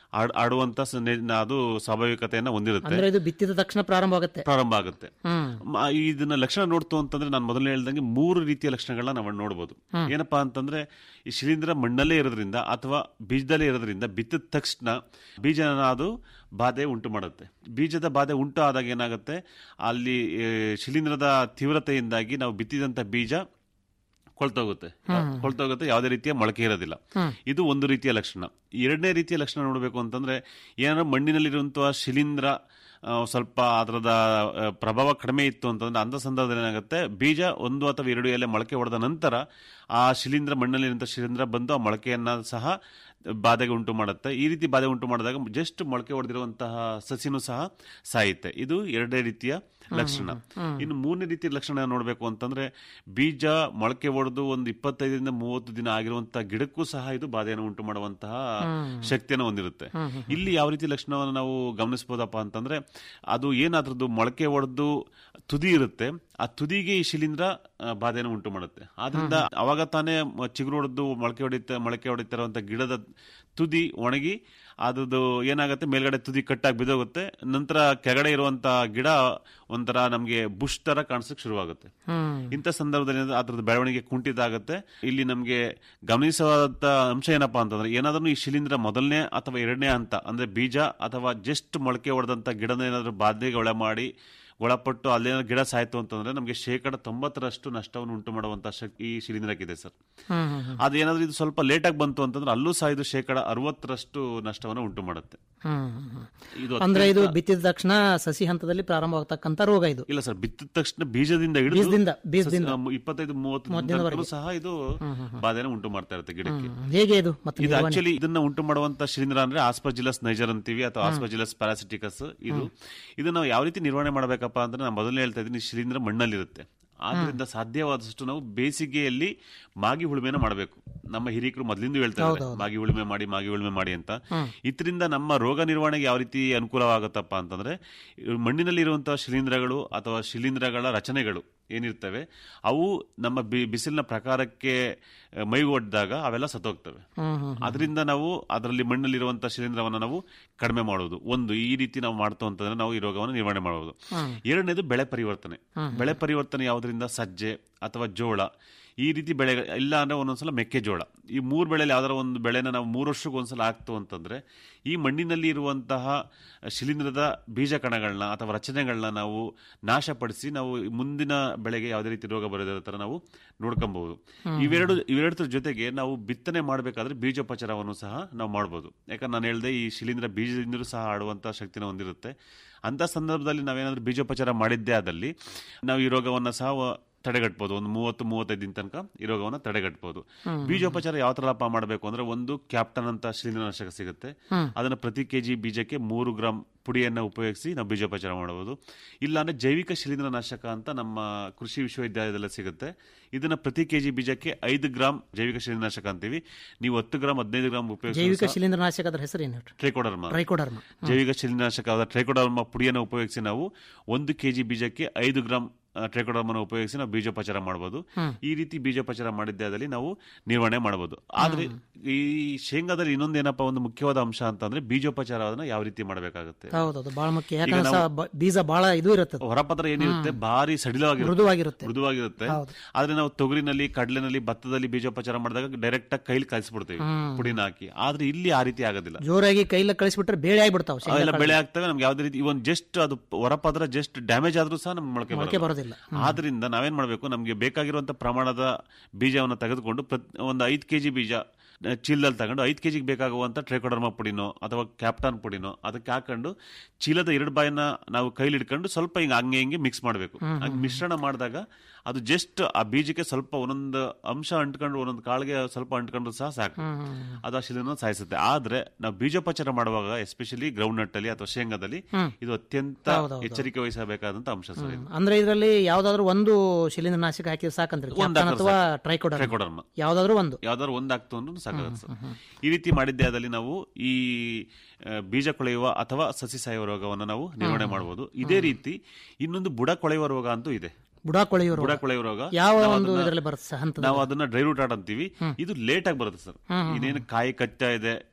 ಆಡ್- ಆಡುವಂತ ಸ- ನೆ- ಅದು ಸ್ವಾಭಾವಿಕತೆಯನ್ನ ಹೊಂದಿರುತ್ತೆ ಅಂದ್ರೆ ಇದು ಬಿತ್ತಿದ ತಕ್ಷಣ ಪ್ರಾರಂಭ ಆಗುತ್ತೆ ಪ್ರಾರಂಭ ಆಗುತ್ತೆ ಹ್ಮ್ ಮ- ಇದನ್ನ ಲಕ್ಷಣ ನೋಡ್ತು ಅಂತಂದ್ರೆ ನಾನು ಮೊದಲೇ ಹೇಳ್ದಂಗೆ ಮೂರು ರೀತಿಯ ಲಕ್ಷಣಗಳನ್ನ ನಾವು ನೋಡಬಹುದು ಏನಪ್ಪಾ ಅಂತಂದ್ರೆ ಈ ಶಿಲೀಂಧ್ರ ಮಣ್ಣಲ್ಲೇ ಇರೋದ್ರಿಂದ ಅಥವಾ ಬೀಜದಲ್ಲೇ ಇರೋದ್ರಿಂದ ಬಿತ್ತಿದ ತಕ್ಷಣ ಬೀಜನ ಅದು ಬಾಧೆ ಉಂಟು ಮಾಡುತ್ತೆ ಬೀಜದ ಬಾಧೆ ಉಂಟು ಆದಾಗ ಏನಾಗುತ್ತೆ ಅಲ್ಲಿ ಆ, ಶಿಲೀಂಧ್ರದ ತೀವ್ರತೆಯಿಂದಾಗಿ ನಾವು ಬಿತ್ತಿದಂತ ಬೀಜ ಕೊಳ್ತೋಗುತ್ತೆ ಕೊಳ್ತೋಗುತ್ತೆ ಯಾವುದೇ ರೀತಿಯ ಮೊಳಕೆ ಇರೋದಿಲ್ಲ ಇದು ಒಂದು ರೀತಿಯ ಲಕ್ಷಣ ಎರಡನೇ ರೀತಿಯ ಲಕ್ಷಣ ನೋಡಬೇಕು ಅಂತಂದ್ರೆ ಏನಾದ್ರು ಮಣ್ಣಿನಲ್ಲಿರುವಂತಹ ಶಿಲೀಂಧ್ರ ಆ, ಸ್ವಲ್ಪ ಅದರದ ಆ, ಪ್ರಭಾವ ಕಡಿಮೆ ಇತ್ತು ಅಂತಂದ್ರೆ ಅಂಥ ಸಂದರ್ಭದಲ್ಲಿ ಏನಾಗುತ್ತೆ ಬೀಜ ಒಂದು ಅಥವಾ ಎರಡು ಎಲೆ ಮೊಳಕೆ ಹೊಡೆದ ನಂತರ ಆ ಶಿಲೀಂಧ್ರ ಮಣ್ಣಲ್ಲಿರುವಂಥ ಶಿಲೀಂಧ್ರ ಬಂದು ಆ ಮೊಳಕೆಯನ್ನ ಸಹ ಬಾಧೆಗೆ ಉಂಟು ಮಾಡುತ್ತೆ ಈ ರೀತಿ ಬಾಧೆ ಉಂಟು ಮಾಡಿದಾಗ ಜಸ್ಟ್ ಮೊಳಕೆ ಹೊಡೆದಿರುವಂತಹ ಸಸಿನೂ ಸಹ ಸಾಯುತ್ತೆ ಇದು ಎರಡನೇ ರೀತಿಯ ಲಕ್ಷಣ ಇನ್ನು ಮೂರನೇ ರೀತಿಯ ಲಕ್ಷಣ ನೋಡಬೇಕು ಅಂತಂದ್ರೆ ಬೀಜ ಮೊಳಕೆ ಹೊಡೆದು ಒಂದು ಇಪ್ಪತ್ತೈದರಿಂದ ಮೂವತ್ತು ದಿನ ಆಗಿರುವಂತಹ ಗಿಡಕ್ಕೂ ಸಹ ಇದು ಬಾಧೆಯನ್ನು ಉಂಟು ಮಾಡುವಂತಹ ಶಕ್ತಿಯನ್ನು ಹೊಂದಿರುತ್ತೆ ಇಲ್ಲಿ ಯಾವ ರೀತಿ ಲಕ್ಷಣವನ್ನು ನಾವು ಗಮನಿಸಬಹುದಪ್ಪ ಅಂತಂದ್ರೆ ಅದು ಏನಾದ್ರದ್ದು ಮೊಳಕೆ ಹೊಡೆದು ತುದಿ ಇರುತ್ತೆ ಆ ತುದಿಗೆ ಈ ಶಿಲೀಂಧ್ರ ಆ, ಬಾಧೆಯನ್ನು ಉಂಟು ಮಾಡುತ್ತೆ ಆದ್ರಿಂದ ಅವಾಗ ತಾನೇ ಮ- ಚಿಗುರು ಹೊಡೆದು ಮೊಳಕೆ ಹೊಡಿತ ಮೊಳಕೆ ಹೊಡಿತಿರುವಂತ ಗಿಡದ ತುದಿ ಒಣಗಿ ಅದ್ರದ್ದು ಏನಾಗುತ್ತೆ ಮೇಲ್ಗಡೆ ತುದಿ ಕಟ್ಟಾಗಿ ಬಿದ್ದೋಗುತ್ತೆ ನಂತರ ಕೆಳಗಡೆ ಇರುವಂತ ಗಿಡ ಒಂಥರ ನಮಗೆ ಬುಷ್ ತರ ಕಾಣಿಸಕ್ ಶುರುವಾಗುತ್ತೆ ಇಂಥ ಸಂದರ್ಭದಲ್ಲಿ ಏನಾದ್ರು ಅದ್ರದ್ದು ಬೆಳವಣಿಗೆ ಕುಂಠಿತ ಆಗುತ್ತೆ ಇಲ್ಲಿ ನಮಗೆ ಗಮನಿಸವಾದ ಅಂಶ ಏನಪ್ಪಾ ಅಂತಂದ್ರೆ ಏನಾದ್ರೂ ಈ ಶಿಲೀಂಧ್ರ ಮೊದಲನೇ ಅಥವಾ ಎರಡನೇ ಹಂತ ಅಂದ್ರೆ ಬೀಜ ಅಥವಾ ಜಸ್ಟ್ ಮೊಳಕೆ ಹೊಡೆದಂತ ಗಿಡನ ಏನಾದ್ರೂ ಬಾಧೆಗೆ ಒಳ ಮಾಡಿ ಒಳಪಟ್ಟು ಅಲ್ಲೇನಾದ್ರು ಗಿಡ ಸಾಯ್ತು ಅಂತಂದ್ರೆ ನಮಗೆ ಶೇಕಡ ತೊಂಬತ್ತರಷ್ಟು ನಷ್ಟವನ್ನು ಉಂಟು ಮಾಡುವಂತ ಶಕ್ತಿ ಈ ಶಿಲೀಂಧ್ರಕ್ಕಿದೆ ಸರ್ ಅದೇನಾದ್ರೂ ಇದು ಸ್ವಲ್ಪ ಲೇಟಾಗಿ ಬಂತು ಅಂತಂದ್ರೆ ಅಲ್ಲೂ ಸಹ ಇದು ಶೇಕಡ ಅರವತ್ತರಷ್ಟು ನಷ್ಟವನ್ನು ಉಂಟು ಮಾಡುತ್ತೆ ಹ್ಮ್ ಹ್ಮ್. ಇದು ಅಂದ್ರೆ ಇದು ಅತ್ಯಂತ- ಬಿತ್ತಿದ ತಕ್ಷಣ ಸಸಿ ಹಂತದಲ್ಲಿ ಪ್ರಾರಂಭವಾಗತಕ್ಕಂತ ರೋಗ ಇದು ಇಲ್ಲ ಸರ್ ಬಿತ್ತಿದ ತಕ್ಷಣ ಬೀಜದಿಂದ ಹಿಡಿದು ಬೀಜದಿಂದ- ಬೀಜದಿಂದ. ಸಸಿ- ಇಪ್ಪತ್ತೈದು ಮೂವತ್ತು ದಿನದವರೆಗೂ ಸಹ ಇದು ಬಾಧೆನ ಉಂಟು ಮಾಡ್ತಾ ಇರುತ್ತೆ ಗಿಡಕ್ಕೆ ಹ್ಮ್. ಹೇಗೆ ಇದು ಮತ್ತೆ ಇದು ಆಕ್ಚುಲಿ ಇದನ್ನ ಉಂಟು ಮಾಡುವಂತ ಶಿಲೀಂಧ್ರ ಅಂದ್ರೆ ಆಸ್ಪಜಿಲಸ್ ನೈಜರ್ ಅಂತೀವಿ ಅಥವಾ ಆಸ್ಪಜಿಲಸ್ ಪ್ಯಾರಾಸಿಟಿಕಸ್ ಇದು ಇದು ನಾವು ಯಾವ ರೀತಿ ನಿರ್ವಹಣೆ ಮಾಡಬೇಕಪ್ಪ ಅಂದ್ರೆ ನಾನು ಮೊದಲೇ ಹೇಳ್ತಾ ಇದ್ದೀನಿ ಶಿಲೀಂಧ್ರ ಮಣ್ಣಲ್ಲಿರುತ್ತೆ ಆದ್ರಿಂದ ಸಾಧ್ಯವಾದಷ್ಟು ನಾವು ಬೇಸಿಗೆಯಲ್ಲಿ ಮಾಗಿ ಉಳುಮೆನ ಮಾಡಬೇಕು ನಮ್ಮ ಹಿರಿಕರು ಮೊದಲಿಂದ ಹೇಳ್ತಾ ಇದ್ದಾರೆ ಮಾಗಿ ಉಳುಮೆ ಮಾಡಿ ಮಾಗಿ ಉಳುಮೆ ಮಾಡಿ ಅಂತ ಇದರಿಂದ ನಮ್ಮ ರೋಗ ನಿರ್ವಹಣೆಗೆ ಯಾವ ರೀತಿ ಅನುಕೂಲವಾಗುತ್ತಪ್ಪ ಅಂತಂದ್ರೆ ಇವ್ ಮಣ್ಣಿನಲ್ಲಿ ಇರುವಂತಹ ಶಿಲೀಂಧ್ರಗಳು ಅಥವಾ ಶಿಲೀಂಧ್ರಗಳ ರಚನೆಗಳು ಏನಿರ್ತವೆ ಅವು ನಮ್ಮ ಬಿ- ಬಿಸಿಲಿನ ಪ್ರಕಾರಕ್ಕೆ ಆ, ಮೈಗೊಡ್ದಾಗ ಅವೆಲ್ಲ ಸತ್ತೋಗ್ತವೆ ಅದರಿಂದ ನಾವು ಅದರಲ್ಲಿ ಮಣ್ಣಲ್ಲಿರುವಂತಹ ಶಿಲೀಂಧ್ರವನ್ನು ನಾವು ಕಡಿಮೆ ಮಾಡೋದು ಒಂದು ಈ ರೀತಿ ನಾವು ಮಾಡ್ತು ಅಂತಂದ್ರೆ ನಾವು ಈ ರೋಗವನ್ನು ನಿರ್ವಹಣೆ ಮಾಡಬಹುದು ಎರಡನೇದು ಬೆಳೆ ಪರಿವರ್ತನೆ ಬೆಳೆ ಪರಿವರ್ತನೆ ಯಾವುದರಿಂದ ಸಜ್ಜೆ ಅಥವಾ ಜೋಳ ಈ ರೀತಿ ಬೆಳೆ ಇಲ್ಲ ಅಂದ್ರೆ ಒಂದೊಂದ್ಸಲ ಮೆಕ್ಕೆಜೋಳ ಈ ಮೂರು ಬೆಳೆಯಲ್ಲಿ ಯಾವ್ದಾರ ಒಂದು ಬೆಳೆನ ನಾವು ಮೂರು ವರ್ಷಕ್ಕೆ ಒಂದ್ಸಲ ಹಾಕ್ತು ಅಂತಂದ್ರೆ ಈ ಮಣ್ಣಿನಲ್ಲಿ ಇರುವಂತಹ ಶಿಲೀಂಧ್ರದ ಬೀಜ ಕಣಗಳನ್ನ ಅಥವಾ ರಚನೆಗಳನ್ನ ನಾವು ನಾಶಪಡಿಸಿ ನಾವು ಮುಂದಿನ ಬೆಳೆಗೆ ಯಾವುದೇ ರೀತಿ ರೋಗ ಬರದಿರೋ ತರ ನಾವು ನೋಡ್ಕೊಬಹುದು ಇವೆರಡು ಇವೆರಡರ ಜೊತೆಗೆ ನಾವು ಬಿತ್ತನೆ ಮಾಡಬೇಕಾದ್ರೆ ಬೀಜೋಪಚಾರವನ್ನು ಸಹ ನಾವು ಮಾಡ್ಬೋದು ಯಾಕಂದ್ರೆ ನಾನು ಹೇಳ್ದೆ ಈ ಶಿಲೀಂಧ್ರ ಬೀಜದಿಂದಲೂ ಸಹ ಆಡುವಂತ ಶಕ್ತಿನ ಹೊಂದಿರುತ್ತೆ ಅಂತ ಸಂದರ್ಭದಲ್ಲಿ ನಾವೇನಾದ್ರೂ ಬೀಜೋಪಚಾರ ಮಾಡಿದ್ದೇ ಆದಲ್ಲಿ ನಾವು ಈ ರೋಗವನ್ನ ಸಹ ವ- ತಡೆಗಟ್ಬೋದು ಒಂದು ಮೂವತ್ತು ಮೂವತ್ತೈದು ದಿನ ತನಕ ಈ ರೋಗವನ್ನು ತಡೆಗಟ್ಬೋದು ಬೀಜೋಪಚಾರ ಯಾವ ತರ ಮಾಡಬೇಕು ಅಂದ್ರೆ ಒಂದು ಕ್ಯಾಪ್ಟನ್ ಅಂತ ಶಿಲೀಂಧ್ರನಾಶಕ ಸಿಗುತ್ತೆ ಅದನ್ನ ಪ್ರತಿ ಕೆಜಿ ಬೀಜಕ್ಕೆ ಮೂರು ಗ್ರಾಮ್ ಪುಡಿಯನ್ನ ಉಪಯೋಗಿಸಿ ನಾವು ಬೀಜೋಪಚಾರ ಮಾಡಬಹುದು ಇಲ್ಲಾಂದ್ರೆ ಜೈವಿಕ ಶಿಲೀಂಧ್ರನಾಶಕ ಅಂತ ನಮ್ಮ ಕೃಷಿ ವಿಶ್ವವಿದ್ಯಾಲಯದಲ್ಲಿ ಸಿಗುತ್ತೆ ಇದನ್ನ ಪ್ರತಿ ಕೆಜಿ ಬೀಜಕ್ಕೆ ಐದು ಗ್ರಾಮ್ ಜೈವಿಕ ಶಿಲೀಂಧ್ರನಾಶಕ ಅಂತೀವಿ ನೀವು ಹತ್ತು ಗ್ರಾಮ್ ಹದಿನೈದು ಗ್ರಾಮ್ ಜೈವಿಕ ಉಪಯೋಗಿಸಿ ಶಿಲೀಂಧ್ರನಾಶಕದ ಹೆಸರು ಏನು ಹೇಳ್ರಿ ಟ್ರೈಕೋಡರ್ಮ ಟ್ರೈಕೋಡರ್ಮ ಜೈವಿಕ ಶಿಲೀಂಧ್ರನಾಶಕವಾದ ಟ್ರೈಕೋಡರ್ಮ ಪುಡಿಯನ್ನು ಉಪಯೋಗಿಸಿ ನಾವು ಒಂದು ಕೆಜಿ ಬೀಜಕ್ಕೆ ಐದು ಗ್ರಾಮ್ ಟ್ರೈಕೋಡರ್ಮನ ಉಪಯೋಗಿಸಿ ನಾವು ಬೀಜೋಪಚಾರ ಮಾಡಬಹುದು ಈ ರೀತಿ ಬೀಜೋಪಚಾರ ಮಾಡಿದ್ದೇ ಆದಲ್ಲಿ ನಾವು ನಿರ್ವಹಣೆ ಮಾಡಬಹುದು ಆದ್ರೆ ಈ ಶೇಂಗಾದಲ್ಲಿ ಇನ್ನೊಂದೇನಪ್ಪ ಒಂದು ಮುಖ್ಯವಾದ ಅಂಶ ಅಂತಂದ್ರೆ ಬೀಜೋಪಚಾರವನ್ನ ಯಾವ ರೀತಿ ಮಾಡಬೇಕಾಗುತ್ತೆ ಹೌದೌದು ಬಹಳ ಮುಖ್ಯ ಯಾಕಂದ್ರೆ ಸ- ಬ- ಬೀಜ ಬಹಳ ಇದು ಇರುತ್ತೆ ಹೊರಪತ್ರ ಏನಿರುತ್ತೆ ಭಾರಿ ಸಡಿಲವಾಗಿರುತ್ತೆ ಮೃದುವಾಗಿರುತ್ತೆ ಮೃದುವಾಗಿರುತ್ತೆ ಹೌದು. ಆದ್ರೆ ನಾವು ತೊಗರಿನಲ್ಲಿ ಕಡಲೆನಲ್ಲಿ ಭತ್ತದಲ್ಲಿ ಬೀಜೋಪಚಾರ ಮಾಡಿದಾಗ ಡೈರೆಕ್ಟ್ ಆಗಿ ಕೈಲಿ ಕಲಿಸ್ಬಿಡ್ತೀವಿ ಪುಡಿನ ಹಾಕಿ ಆದ್ರೆ ಇಲ್ಲಿ ಆ ರೀತಿ ಆಗೋದಿಲ್ಲ ಜೋರಾಗಿ ಕೈಲ ಕಳಿಸ್ಬಿಟ್ರೆ ಬೇಳೆ ಆಗ್ಬಿಡ್ತಾವ ಅವೆಲ್ಲ ಬೆಳೆ ಆಗ್ತವೆ ನಮ್ಗೆ ಯಾವ್ದೇ ರೀತಿ ಇವನ್ ಜಸ್ಟ್ ಅದು ಹೊರಪದ್ರ ಜಸ್ಟ್ ಡ್ಯಾಮೇಜ್ ಆದ್ರೂ ಸಹ ನಮ್ಗೆ ಮೊಳಕೆ ಮೊಳಕೆ ಬರೋಲ್ಲ. ಬರೋದಿಲ್ಲ ಆದ್ರಿಂದ ನಾವೇನ್ ಮಾಡ್ಬೇಕು ನಮ್ಗೆ ಬೇಕಾಗಿರುವಂತ ಪ್ರಮಾಣದ ಬೀಜವನ್ನು ತೆಗೆದುಕೊಂಡು ಪ್ರತ್- ಒಂದು ಐದು ಕೆಜಿ ಬೀಜ ಆ, ಚೀಲದಲ್ಲಿ ತಗೊಂಡು ಐದು ಕೆಜಿಗೆ ಬೇಕಾಗುವಂತ ಟ್ರೈಕೋಡರ್ಮ ಪುಡಿನೋ ಅಥವಾ ಕ್ಯಾಪ್ಟಾನ್ ಪುಡಿನೋ ಅದಕ್ಕೆ ಹಾಕೊಂಡು ಚೀಲದ ಎರಡು ಬಾಯನ್ನ ನಾವು ಕೈಲಿ ಹಿಡ್ಕೊಂಡು ಸ್ವಲ್ಪ ಹಿಂಗೆ ಹಂಗೆ ಹಿಂಗೆ ಮಿಕ್ಸ್ ಮಾಡಬೇಕು ಹಂಗೆ ಮಿಶ್ರಣ ಮಾಡಿದಾಗ ಅದು ಜಸ್ಟ್ ಆ ಬೀಜಕ್ಕೆ ಸ್ವಲ್ಪ ಒಂದೊಂದು ಅಂಶ ಅಂಟ್ಕೊಂಡು ಒಂದೊಂದು ಕಾಳಿಗೆ ಸ್ವಲ್ಪ ಅಂಟ್ಕೊಂಡ್ರು ಸಹ ಸಾಕು ಅದು ಆ ಶಿಲೆನ ಸಾಯಿಸುತ್ತೆ ಆದ್ರೆ ನಾವು ಬೀಜೋಪಚಾರ ಮಾಡುವಾಗ ಎಸ್ಪೆಷಲಿ ಗ್ರೌಂಡ್ ನಟ್ ಅಲ್ಲಿ ಅಥವಾ ಶೇಂಗಾದಲ್ಲಿ ಇದು ಅತ್ಯಂತ ಎಚ್ಚರಿಕೆ ವಹಿಸಬೇಕಾದಂತ ಅಂಶ ಸರ್ ಇದು ಅಂದ್ರೆ ಇದರಲ್ಲಿ ಯಾವ್ದಾದ್ರು ಒಂದು ಶಿಲೀಂಧ್ರನಾಶಕ ಹಾಕಿದ್ರೆ ಸಾಕಂದ್ರೆ ಕ್ಯಾಪ್ಟನ್ ಅಥವಾ ಟ್ರೈಕೋಡರ್ಮ ಟ್ರೈಕೋಡರ್ಮ ಯಾವ್ದಾದ್ರು ಒಂದು ಯಾವ್ದಾದ್ರು ಒಂದಾಗ್ತು ಅಂದ್ರೂ ಸಾಕಾಗುತ್ತೆ ಸರ್ ಈ ರೀತಿ ಮಾಡಿದ್ದೇ ಆದಲ್ಲಿ ನಾವು ಈ ಆ, ಬೀಜ ಕೊಳೆಯುವ ಅಥವಾ ಸಸಿ ಸಾಯುವ ರೋಗವನ್ನು ನಾವು ನಿರ್ವಹಣೆ ಮಾಡಬಹುದು ಇದೇ ರೀತಿ ಇನ್ನೊಂದು ಬುಡ ಕೊಳೆಯುವ ರೋಗ ಅಂತೂ ಇದೆ ಬುಡ ಕೊಳೆಯೋರು ಬುಡ ಕೊಳೆಯುವ ರೋಗ ಯಾವ ನಾವು ಒಂದು ಅದನ್ನ- ಇದರಲ್ಲಿ ಬರುತ್ತೆ ಹಂತದ ನಾವು ಅದನ್ನ ಡ್ರೈ ರೂಟ್ ಆಡ್ ಅಂತೀವಿ ಇದು ಲೇಟ್ ಆಗಿ ಬರುತ್ತೆ ಸರ್ ಇನ್ನೇನು ಕಾಯಿ ಕಚ್ಚಾ ಇದೆ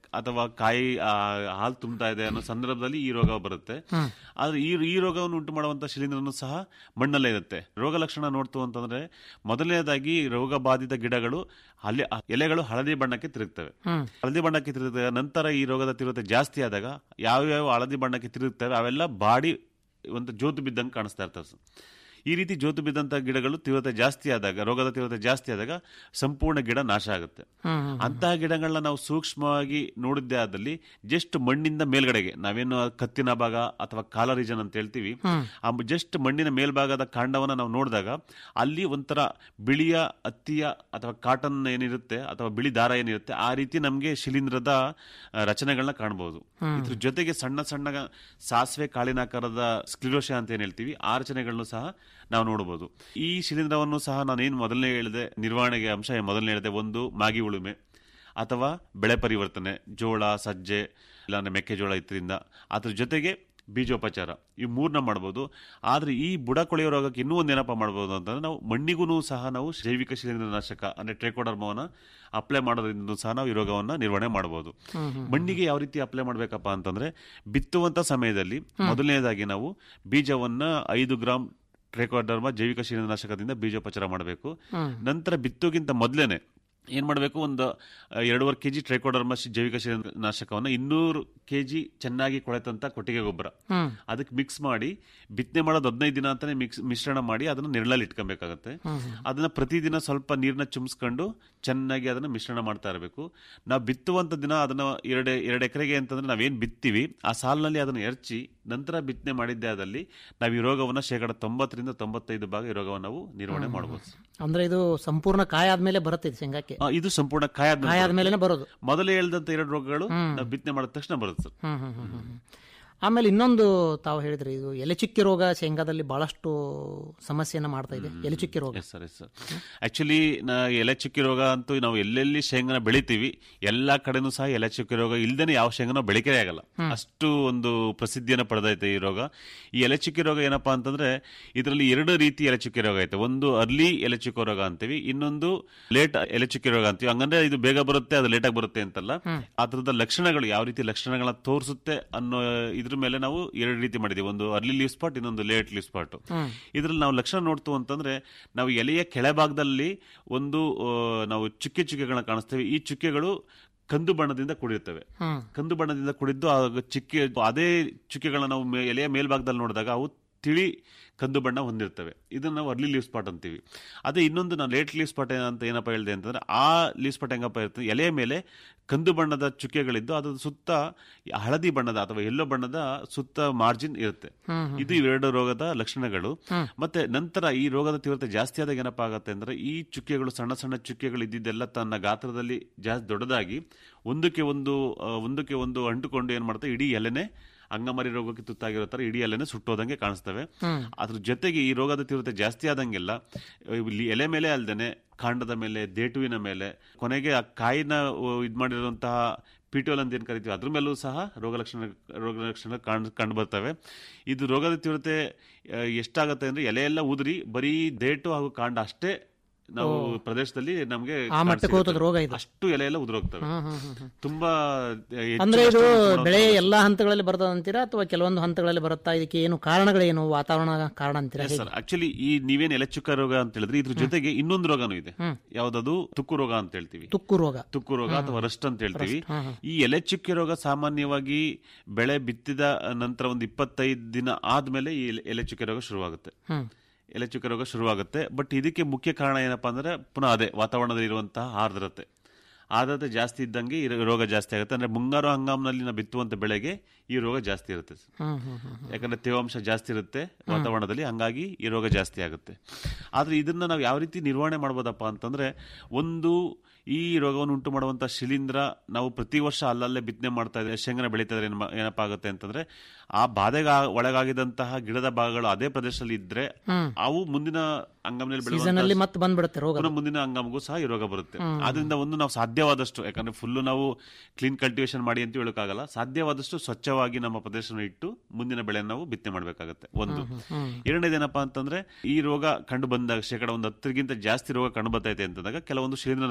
ಅಥವಾ ಕಾಯಿ ಆ, ಹಾಲು ತುಂಬ್ತಾ ಇದೆ ಅನ್ನೋ ಸಂದರ್ಭದಲ್ಲಿ ಈ ರೋಗ ಬರುತ್ತೆ ಆದ್ರೆ ಈ ಈ ರೋಗವನ್ನು ಉಂಟು ಮಾಡುವಂತ ಶಿಲೀಂಧ್ರನು ಸಹ ಮಣ್ಣಲ್ಲೇ ಇರುತ್ತೆ ರೋಗ ಲಕ್ಷಣ ನೋಡ್ತು ಅಂತಂದ್ರೆ ಮೊದಲನೇದಾಗಿ ರೋಗ ಬಾಧಿತ ಗಿಡಗಳು ಅಲ್ಲಿ ಎಲೆಗಳು ಹಳದಿ ಬಣ್ಣಕ್ಕೆ ತಿರುಗ್ತವೆ ಹಳದಿ ಬಣ್ಣಕ್ಕೆ ತಿರುಗಿದ ನಂತರ ಈ ರೋಗದ ತೀವ್ರತೆ ಜಾಸ್ತಿ ಆದಾಗ ಯಾವ್ಯಾವ ಹಳದಿ ಬಣ್ಣಕ್ಕೆ ತಿರುಗುತ್ತವೆ ಅವೆಲ್ಲ ಬಾಡಿ ಒಂದು ಜೋತು ಬಿದ್ದಂಗೆ ಕಾಣಿಸ್ತಾ ಇರ್ತವೆ ಸರ್. ಈ ರೀತಿ ಜೋತು ಬಿದ್ದಂತ ಗಿಡಗಳು ತೀವ್ರತೆ ಜಾಸ್ತಿ ಆದಾಗ ರೋಗದ ತೀವ್ರತೆ ಜಾಸ್ತಿ ಆದಾಗ ಸಂಪೂರ್ಣ ಗಿಡ ನಾಶ ಆಗುತ್ತೆ ಅಂತಹ ಗಿಡಗಳನ್ನ ನಾವು ಸೂಕ್ಷ್ಮವಾಗಿ ನೋಡಿದ್ದೇ ಆದಲ್ಲಿ ಜಸ್ಟ್ ಮಣ್ಣಿಂದ ಮೇಲ್ಗಡೆಗೆ ನಾವೇನು ಕತ್ತಿನ ಭಾಗ ಅಥವಾ ಕಾಲ ರೀಜನ್ ಅಂತ ಹೇಳ್ತೀವಿ ಆ ಜಸ್ಟ್ ಮಣ್ಣಿನ ಮೇಲ್ಭಾಗದ ಕಾಂಡವನ್ನ ನಾವು ನೋಡಿದಾಗ ಅಲ್ಲಿ ಒಂಥರ ಬಿಳಿಯ ಹತ್ತಿಯ ಅಥವಾ ಕಾಟನ್ ಏನಿರುತ್ತೆ ಅಥವಾ ಬಿಳಿ ದಾರ ಏನಿರುತ್ತೆ ಆ ರೀತಿ ನಮಗೆ ಶಿಲೀಂಧ್ರದ ಆ, ರಚನೆಗಳನ್ನ ಕಾಣಬಹುದು ಇದ್ರ ಜೊತೆಗೆ ಸಣ್ಣ ಸಣ್ಣ ಸಾಸಿವೆ ಕಾಳಿನಾಕಾರದ ಸ್ಕ್ಲಿರೋಶ ಅಂತ ಏನ್ ಹೇಳ್ತೀವಿ ಆ ರಚನೆಗಳನ್ನು ಸಹ ನಾವು ನೋಡಬಹುದು ಈ ಶಿಲೀಂಧ್ರವನ್ನು ಸಹ ನಾನೇನು ಮೊದಲನೇ ಹೇಳಿದೆ ನಿರ್ವಹಣೆಗೆ ಅಂಶ ಮೊದಲನೇ ಹೇಳಿದೆ ಒಂದು ಮಾಗಿ ಉಳುಮೆ ಅಥವಾ ಬೆಳೆ ಪರಿವರ್ತನೆ ಜೋಳ ಸಜ್ಜೆ ಇಲ್ಲಾಂದ್ರೆ ಮೆಕ್ಕೆಜೋಳ ಇದರಿಂದ ಅದ್ರ ಜೊತೆಗೆ ಬೀಜೋಪಚಾರ ಈ ಮೂರನ್ನ ಮಾಡ್ಬೋದು ಆದ್ರೆ ಈ ಬುಡ ಕೊಳೆಯೋ ರೋಗಕ್ಕೆ ಇನ್ನೂ ಒಂದು ಏನಪ್ಪ ಮಾಡ್ಬೋದು ಅಂತಂದ್ರೆ ನಾವು ಮಣ್ಣಿಗೂ ಸಹ ನಾವು ಜೈವಿಕ ಶಿಲೀಂಧ್ರನಾಶಕ ಅಂದ್ರೆ ಟ್ರೈಕೋಡರ್ಮವನ್ನ ಅಪ್ಲೈ ಮಾಡೋದ್ರಿಂದ ಸಹ ನಾವು ಈ ರೋಗವನ್ನ ನಿರ್ವಹಣೆ ಮಾಡಬಹುದು ಮಣ್ಣಿಗೆ ಯಾವ ರೀತಿ ಅಪ್ಲೈ ಮಾಡ್ಬೇಕಪ್ಪ ಅಂತಂದ್ರೆ ಬಿತ್ತುವಂತ ಸಮಯದಲ್ಲಿ ಮೊದಲನೇದಾಗಿ ನಾವು ಬೀಜವನ್ನ ಐದು ಗ್ರಾಮ್ ಟ್ರೈಕೋಡರ್ಮ ಜೈವಿಕ ಶಿಲೀಂಧ್ರನಾಶಕದಿಂದ ಬೀಜೋಪಚಾರ ಮಾಡಬೇಕು ನಂತರ ಬಿತ್ತೋಗಿಂತ ಮೊದಲೇನೆ ಏನ್ ಮಾಡಬೇಕು ಒಂದು ಆ, ಎರಡೂವರೆ ಕೆಜಿ ಟ್ರೈಕೋಡರ್ಮ ಶಿ- ಜೈವಿಕ ಶಿಲೀಂಧ್ರನಾಶಕವನ್ನ ಇನ್ನೂರು ಕೆಜಿ ಚೆನ್ನಾಗಿ ಕೊಳೆತಂತ ಕೊಟ್ಟಿಗೆ ಗೊಬ್ಬರ ಅದಕ್ಕೆ ಮಿಕ್ಸ್ ಮಾಡಿ ಬಿತ್ತನೆ ಮಾಡೋದು ಹದಿನೈದು ದಿನ ಅಂತಾನೆ ಮಿಕ್ಸ್ ಮಿಶ್ರಣ ಮಾಡಿ ಅದನ್ನ ನೆರಳಲ್ಲಿ ಇಟ್ಕೊಬೇಕಾಗತ್ತೆ ಅದನ್ನ ಪ್ರತಿದಿನ ಸ್ವಲ್ಪ ನೀರನ್ನ ಚುಮ್ಸ್ಕೊಂಡು ಚೆನ್ನಾಗಿ ಅದನ್ನ ಮಿಶ್ರಣ ಮಾಡ್ತಾ ಇರಬೇಕು ನಾವು ಬಿತ್ತುವಂತ ದಿನ ಅದನ್ನ ಎರಡು ಎರಡು ಎಕರೆಗೆ ಅಂತಂದ್ರೆ ನಾವೇನ್ ಬಿತ್ತೀವಿ ಆ ಸಾಲಿನಲ್ಲಿ ಅದನ್ನ ಎರಚಿ ನಂತರ ಬಿತ್ತನೆ ಮಾಡಿದ್ದೇ ಆದಲ್ಲಿ ನಾವು ಈ ರೋಗವನ್ನ ಶೇಕಡ ತೊಂಬತ್ತರಿಂದ ತೊಂಬತ್ತೈದು ಭಾಗ ಈ ರೋಗವನ್ನು ನಾವು ನಿರ್ವಹಣೆ ಮಾಡಬಹುದು ಅಂದ್ರೆ ಇದು ಸಂಪೂರ್ಣ ಕಾಯ ಆದ್ಮೇಲೆ ಬರುತ್ತೆ ಇದು ಶೇಂಗಾಕ್ಕೆ ಇದು ಸಂಪೂರ್ಣ ಕಾಯಾದ ಕಾಯ ಆದ್ಮೇಲೆ ಬರೋದು ಮೊದಲೇ ಹೇಳಿದಂತ ಎರಡು ರೋಗಗಳು ನಾವು ಬಿತ್ತನೆ ಮಾಡಿದ ತಕ್ಷಣ ಬರುತ್ತೆ ಸರ್ ಹ್ಮ್ ಹ್ಮ್ ಹ್ಮ್ ಹ್ಮ್. ಆಮೇಲೆ ಇನ್ನೊಂದು ತಾವು ಹೇಳಿದ್ರಿ ಇದು ಎಲೆಚುಕ್ಕಿ ರೋಗ ಶೇಂಗಾದಲ್ಲಿ ಬಹಳಷ್ಟು ಸಮಸ್ಯೆಯನ್ನ ಮಾಡ್ತಾ ಇದೆ ಎಲೆಚುಕ್ಕಿ ರೋಗ yes sir yes sir actually ಎಲೆ ಚುಕ್ಕಿ ರೋಗ ಅಂತೂ ನಾವು ಎಲ್ಲೆಲ್ಲಿ ಶೇಂಗಾನ ಬೆಳಿತೀವಿ ಎಲ್ಲಾ ಕಡೆನೂ ಸಹ ಎಲೆ ಚುಕ್ಕಿ ರೋಗ ಇಲ್ದೇನೆ ಯಾವ ಶೇಂಗಾನ ಬೆಳಿಕೆ ಆಗಲ್ಲ ಅಷ್ಟು ಒಂದು ಪ್ರಸಿದ್ಧಿಯನ್ನು ಪಡೆದೈತೆ ಈ ರೋಗ ಈ ಎಲೆ ಚುಕ್ಕಿ ರೋಗ ಏನಪ್ಪಾ ಅಂತಂದ್ರೆ ಇದರಲ್ಲಿ ಎರಡು ರೀತಿ ಎಲೆ ಚುಕ್ಕಿ ರೋಗ ಐತೆ ಒಂದು ಅರ್ಲಿ ಎಲೆ ಚುಕ್ಕಿ ರೋಗ ಅಂತೀವಿ ಇನ್ನೊಂದು ಲೇಟ್ ಎಲೆ ಚುಕ್ಕಿ ರೋಗ ಅಂತೀವಿ ಹಂಗಂದ್ರೆ ಇದು ಬೇಗ ಬರುತ್ತೆ ಅದು ಲೇಟ್ ಆಗಿ ಬರುತ್ತೆ ಅಂತಲ್ಲ ಅದ್ರದ ಲಕ್ಷಣಗಳು ಯಾವ ರೀತಿ ಲಕ್ಷಣಗಳನ್ನ ತೋರಿಸುತ್ತೆ ಅನ್ನೋ ಇದ್ರ ಮೇಲೆ ನಾವು ಎರಡು ರೀತಿ ಮಾಡಿದೀವಿ ಒಂದು ಅರ್ಲಿ ಲೀವ್ ಸ್ಪಾಟ್ ಇನ್ನೊಂದು ಲೇಟ್ ಲೀವ್ ಸ್ಪಾಟ್ ಇದ್ರಲ್ಲಿ ನಾವು ಲಕ್ಷಣ ನೋಡ್ತು ಅಂತಂದ್ರೆ ನಾವು ಎಲೆಯ ಕೆಳಭಾಗದಲ್ಲಿ ಒಂದು ಆ, ನಾವು ಚುಕ್ಕೆ ಚುಕ್ಕೆಗಳನ್ನ ಕಾಣಿಸ್ತೇವೆ ಈ ಚುಕ್ಕೆಗಳು ಕಂದು ಬಣ್ಣದಿಂದ ಕೂಡಿರ್ತವೆ ಕಂದು ಬಣ್ಣದಿಂದ ಕೂಡಿದ್ದು ಆ ಚುಕ್ಕೆ ಅದೇ ಚುಕ್ಕೆಗಳನ್ನ ನಾವು ಮೇ- ಎಲೆಯ ಮೇಲ್ಭಾಗದಲ್ಲಿ ನೋಡಿದಾಗ ಅವು ತಿಳಿ ಕಂದು ಬಣ್ಣ ಹೊಂದಿರ್ತವೆ ಇದನ್ನ ನಾವು ಅರ್ಲಿ ಲೀವ್ ಸ್ಪಾಟ್ ಅಂತೀವಿ ಅದೇ ಇನ್ನೊಂದು ನಾನು ಲೇಟ್ ಲೀವ್ ಸ್ಪಾಟ್ ಅಂತ ಏನಪ್ಪ ಹೇಳಿದೆ ಅಂತಂದ್ರೆ ಆ ಲೀವ್ ಸ್ಪಾಟ್ ಹೆಂಗಪ್ಪ ಇರ್ತದೆ ಎಲೆಯ ಮೇಲೆ ಕಂದು ಬಣ್ಣದ ಚುಕ್ಕೆಗಳಿದ್ದು ಅದ್ರ ಸುತ್ತ ಹಳದಿ ಬಣ್ಣದ ಅಥವಾ ಎಲ್ಲೋ ಬಣ್ಣದ ಸುತ್ತ ಮಾರ್ಜಿನ್ ಇರುತ್ತೆ ಇದು ಇವೆರಡು ರೋಗದ ಲಕ್ಷಣಗಳು ಮತ್ತೆ ನಂತರ ಈ ರೋಗದ ತೀವ್ರತೆ ಜಾಸ್ತಿ ಆದಾಗ ಏನಪ್ಪಾ ಆಗತ್ತೆ ಅಂದ್ರೆ ಈ ಚುಕ್ಕೆಗಳು ಸಣ್ಣ ಸಣ್ಣ ಚುಕ್ಕೆಗಳು ಇದ್ದಿದ್ದೆಲ್ಲ ತನ್ನ ಗಾತ್ರದಲ್ಲಿ ಜಾಸ್ತಿ ದೊಡ್ಡದಾಗಿ ಒಂದಕ್ಕೆ ಒಂದು ಆ, ಒಂದಕ್ಕೆ ಒಂದು ಅಂಟುಕೊಂಡು ಏನ್ ಮಾಡ್ತವೆ ಇಡೀ ಎಲೆನೆ ಅಂಗಮಾರಿ ರೋಗಕ್ಕೆ ತುತ್ತಾಗಿರೋ ತರ ಇಡೀ ಎಲೆನೆ ಸುಟ್ಟೋದಂಗೆ ಕಾಣಿಸ್ತವೆ ಅದ್ರ ಜೊತೆಗೆ ಈ ರೋಗದ ತೀವ್ರತೆ ಜಾಸ್ತಿ ಆದಂಗೆಲ್ಲ ಇಲ್ಲಿ ಎಲೆ ಮೇಲೆ ಅಲ್ದೇನೆ ಕಾಂಡದ ಮೇಲೆ ದೇಟುವಿನ ಮೇಲೆ ಕೊನೆಗೆ ಆ ಕಾಯಿನ ಉ, ಇದ್ ಮಾಡಿರುವಂತಹ ಪಿಟೋಲ್ ಅಂತ ಏನ್ ಕರಿತೀವಿ ಅದ್ರ ಮೇಲೂ ಸಹ ರೋಗ ಲಕ್ಷಣ ರೋಗ ಲಕ್ಷಣ ಕಾಣ್ ಕಂಡು ಬರ್ತವೆ ಇದು ರೋಗದ ತೀವ್ರತೆ ಆ, ಎಷ್ಟಾಗತ್ತೆ ಅಂದ್ರೆ ಎಲೆ ಎಲ್ಲ ಉದುರಿ ಬರೀ ದೇಟು ಹಾಗೂ ಕಾಂಡ ಅಷ್ಟೇ ನಾವು ಪ್ರದೇಶದಲ್ಲಿ ನಮ್ಗೆ ಆ ಮಟ್ಟಕ್ಕೆ ಕಾಣ್ಸಿರುತ್ತೆ. ಹೋಗ್ತದೆ ರೋಗ ಇದು. ಅಷ್ಟು ಎಲೆ ಎಲ್ಲ ಉದುರೋಗ್ತವೆ ತುಂಬಾ ಹೆಚ್ಚು ಅಂದ್ರೆ ಇದು ಕಷ್ಟ ಉಂಟು ಬೆಳೆ ಮಾಡುವಂತ ಎಲ್ಲಾ ಹಂತಗಳಲ್ಲಿ ಬರ್ತದ ಅಂತೀರಾ ಅಥವಾ ಕೆಲವೊಂದು ಹಂತಗಳಲ್ಲಿ ಬರುತ್ತಾ ಇದಕ್ಕೆ ಏನು ಕಾರಣಗಳೇನು ವಾತಾವರಣ ಕಾರಣ ಅಂತೀರಾ ಹೇಗೆ? ಸರ್ ಆಕ್ಚುಲಿ ಈ ನೀವೇನ್ ಎಲೆಚುಕ್ಕ ರೋಗ ಅಂತ ಹೇಳಿದ್ರೆ ಇದ್ರ ಜೊತೆಗೆ ಇನ್ನೊಂದು ರೋಗನೂ ಇದೆ ಯಾವ್ದದು ತುಕ್ಕು ರೋಗ ಅಂತ ಹೇಳ್ತೀವಿ ತುಕ್ಕು ರೋಗ ತುಕ್ಕು ರೋಗ ಅಥವಾ ರಸ್ಟ್ ಅಂತ ಹೇಳ್ತೀವಿ ಈ ಎಲೆ ಚುಕ್ಕೆ ರೋಗ ಸಾಮಾನ್ಯವಾಗಿ ಬೆಳೆ ಬಿತ್ತಿದ ನಂತರ ಒಂದು ಇಪ್ಪತ್ತೈದು ದಿನ ಆದ್ಮೇಲೆ ಈ ಎಲೆ- ಎಲೆ ಚುಕ್ಕೆ ರೋಗ ಶುರುವಾಗುತ್ತೆ ಎಲೆ ಚುಕ್ಕೆ ರೋಗ ಶುರುವಾಗುತ್ತೆ ಬಟ್ ಇದಕ್ಕೆ ಮುಖ್ಯ ಕಾರಣ ಏನಪ್ಪಾ ಅಂದ್ರೆ ಪುನಃ ಅದೇ ವಾತಾವರಣದಲ್ಲಿ ಇರುವಂತಹ ಆರ್ದ್ರತೆ ಆರ್ದ್ರತೆ ಜಾಸ್ತಿ ಇದ್ದಂಗೆ ಈ ರೋಗ ಜಾಸ್ತಿ ಆಗುತ್ತೆ ಅಂದ್ರೆ ಮುಂಗಾರು ಹಂಗಾಮಿನಲ್ಲಿ ನಾವು ಬಿತ್ತುವಂತ ಬೆಳೆಗೆ ಈ ರೋಗ ಜಾಸ್ತಿ ಇರುತ್ತೆ ಸರ್. ಹ್ಮ್ ಹ್ಮ್ ಹ್ಮ್ ಯಾಕಂದ್ರೆ ತೇವಾಂಶ ಜಾಸ್ತಿ ಇರುತ್ತೆ ವಾತಾವರಣದಲ್ಲಿ ಹಂಗಾಗಿ ಈ ರೋಗ ಜಾಸ್ತಿ ಆಗುತ್ತೆ ಆದ್ರೆ ಇದನ್ನ ನಾವು ಯಾವ ರೀತಿ ನಿರ್ವಹಣೆ ಮಾಡ್ಬೋದಪ್ಪ ಅಂತಂದ್ರೆ ಒಂದು ಈ ರೋಗವನ್ನು ಉಂಟು ಮಾಡುವಂತ ಶಿಲೀಂಧ್ರ ನಾವು ಪ್ರತಿ ವರ್ಷ ಅಲ್ಲಲ್ಲೇ ಬಿತ್ತನೆ ಮಾಡ್ತಾ ಇದ್ರೆ ಶೇಂಗನ ಬೆಳೀತಾ ಇದ್ರೆ ಏನ್ ಮಾ- ಏನಪ್ಪಾ ಆಗುತ್ತೆ ಅಂತಂದ್ರೆ ಆ ಬಾಧೆಗೆ ಆ- ಒಳಗಾಗಿದಂತಹ ಗಿಡದ ಭಾಗಗಳು ಅದೇ ಪ್ರದೇಶದಲ್ಲಿ ಇದ್ರೆ ಅವು ಮುಂದಿನ ಅಂಗಮನಲ್ಲಿ ಸೀಸನ್ ಅಲ್ಲಿ ಮತ್ತೆ ಬಂದ್ಬಿಡುತ್ತೆ ರೋಗ ಪುನಃ ಮುಂದಿನ ಅಂಗಾಮಗೂ ಸಹ ಈ ರೋಗ ಬರುತ್ತೆ ಆದ್ರಿಂದ ಒಂದು ನಾವು ಸಾಧ್ಯವಾದಷ್ಟು ಯಾಕಂದ್ರೆ ಫುಲ್ ನಾವು ಕ್ಲೀನ್ ಕಲ್ಟಿವೇಶನ್ ಮಾಡಿ ಅಂತ ಹೇಳೋಕ್ಕಾಗಲ್ಲ ಸಾಧ್ಯವಾದಷ್ಟು ಸ್ವಚ್ಛವಾಗಿ ನಮ್ಮ ಪ್ರದೇಶನ ಇಟ್ಟು ಮುಂದಿನ ಬೆಳೆ ನಾವು ಬಿತ್ತನೆ ಮಾಡಬೇಕಾಗುತ್ತೆ ಒಂದು ಎರಡನೇದೇನಪ್ಪಾ ಅಂತಂದ್ರೆ ಈ ರೋಗ ಕಂಡು ಬಂದಾಗ ಶೇಕಡ ಒಂದು ಹತ್ತರಿಗಿಂತ ಜಾಸ್ತಿ ರೋಗ ಕಂಡು ಬರ್ತೈತೆ ಅಂತಂದಾಗ ಕೆಲವೊಂದು ಶಿಲೀಂಧ್ರನಾಶಗಳಿದೆ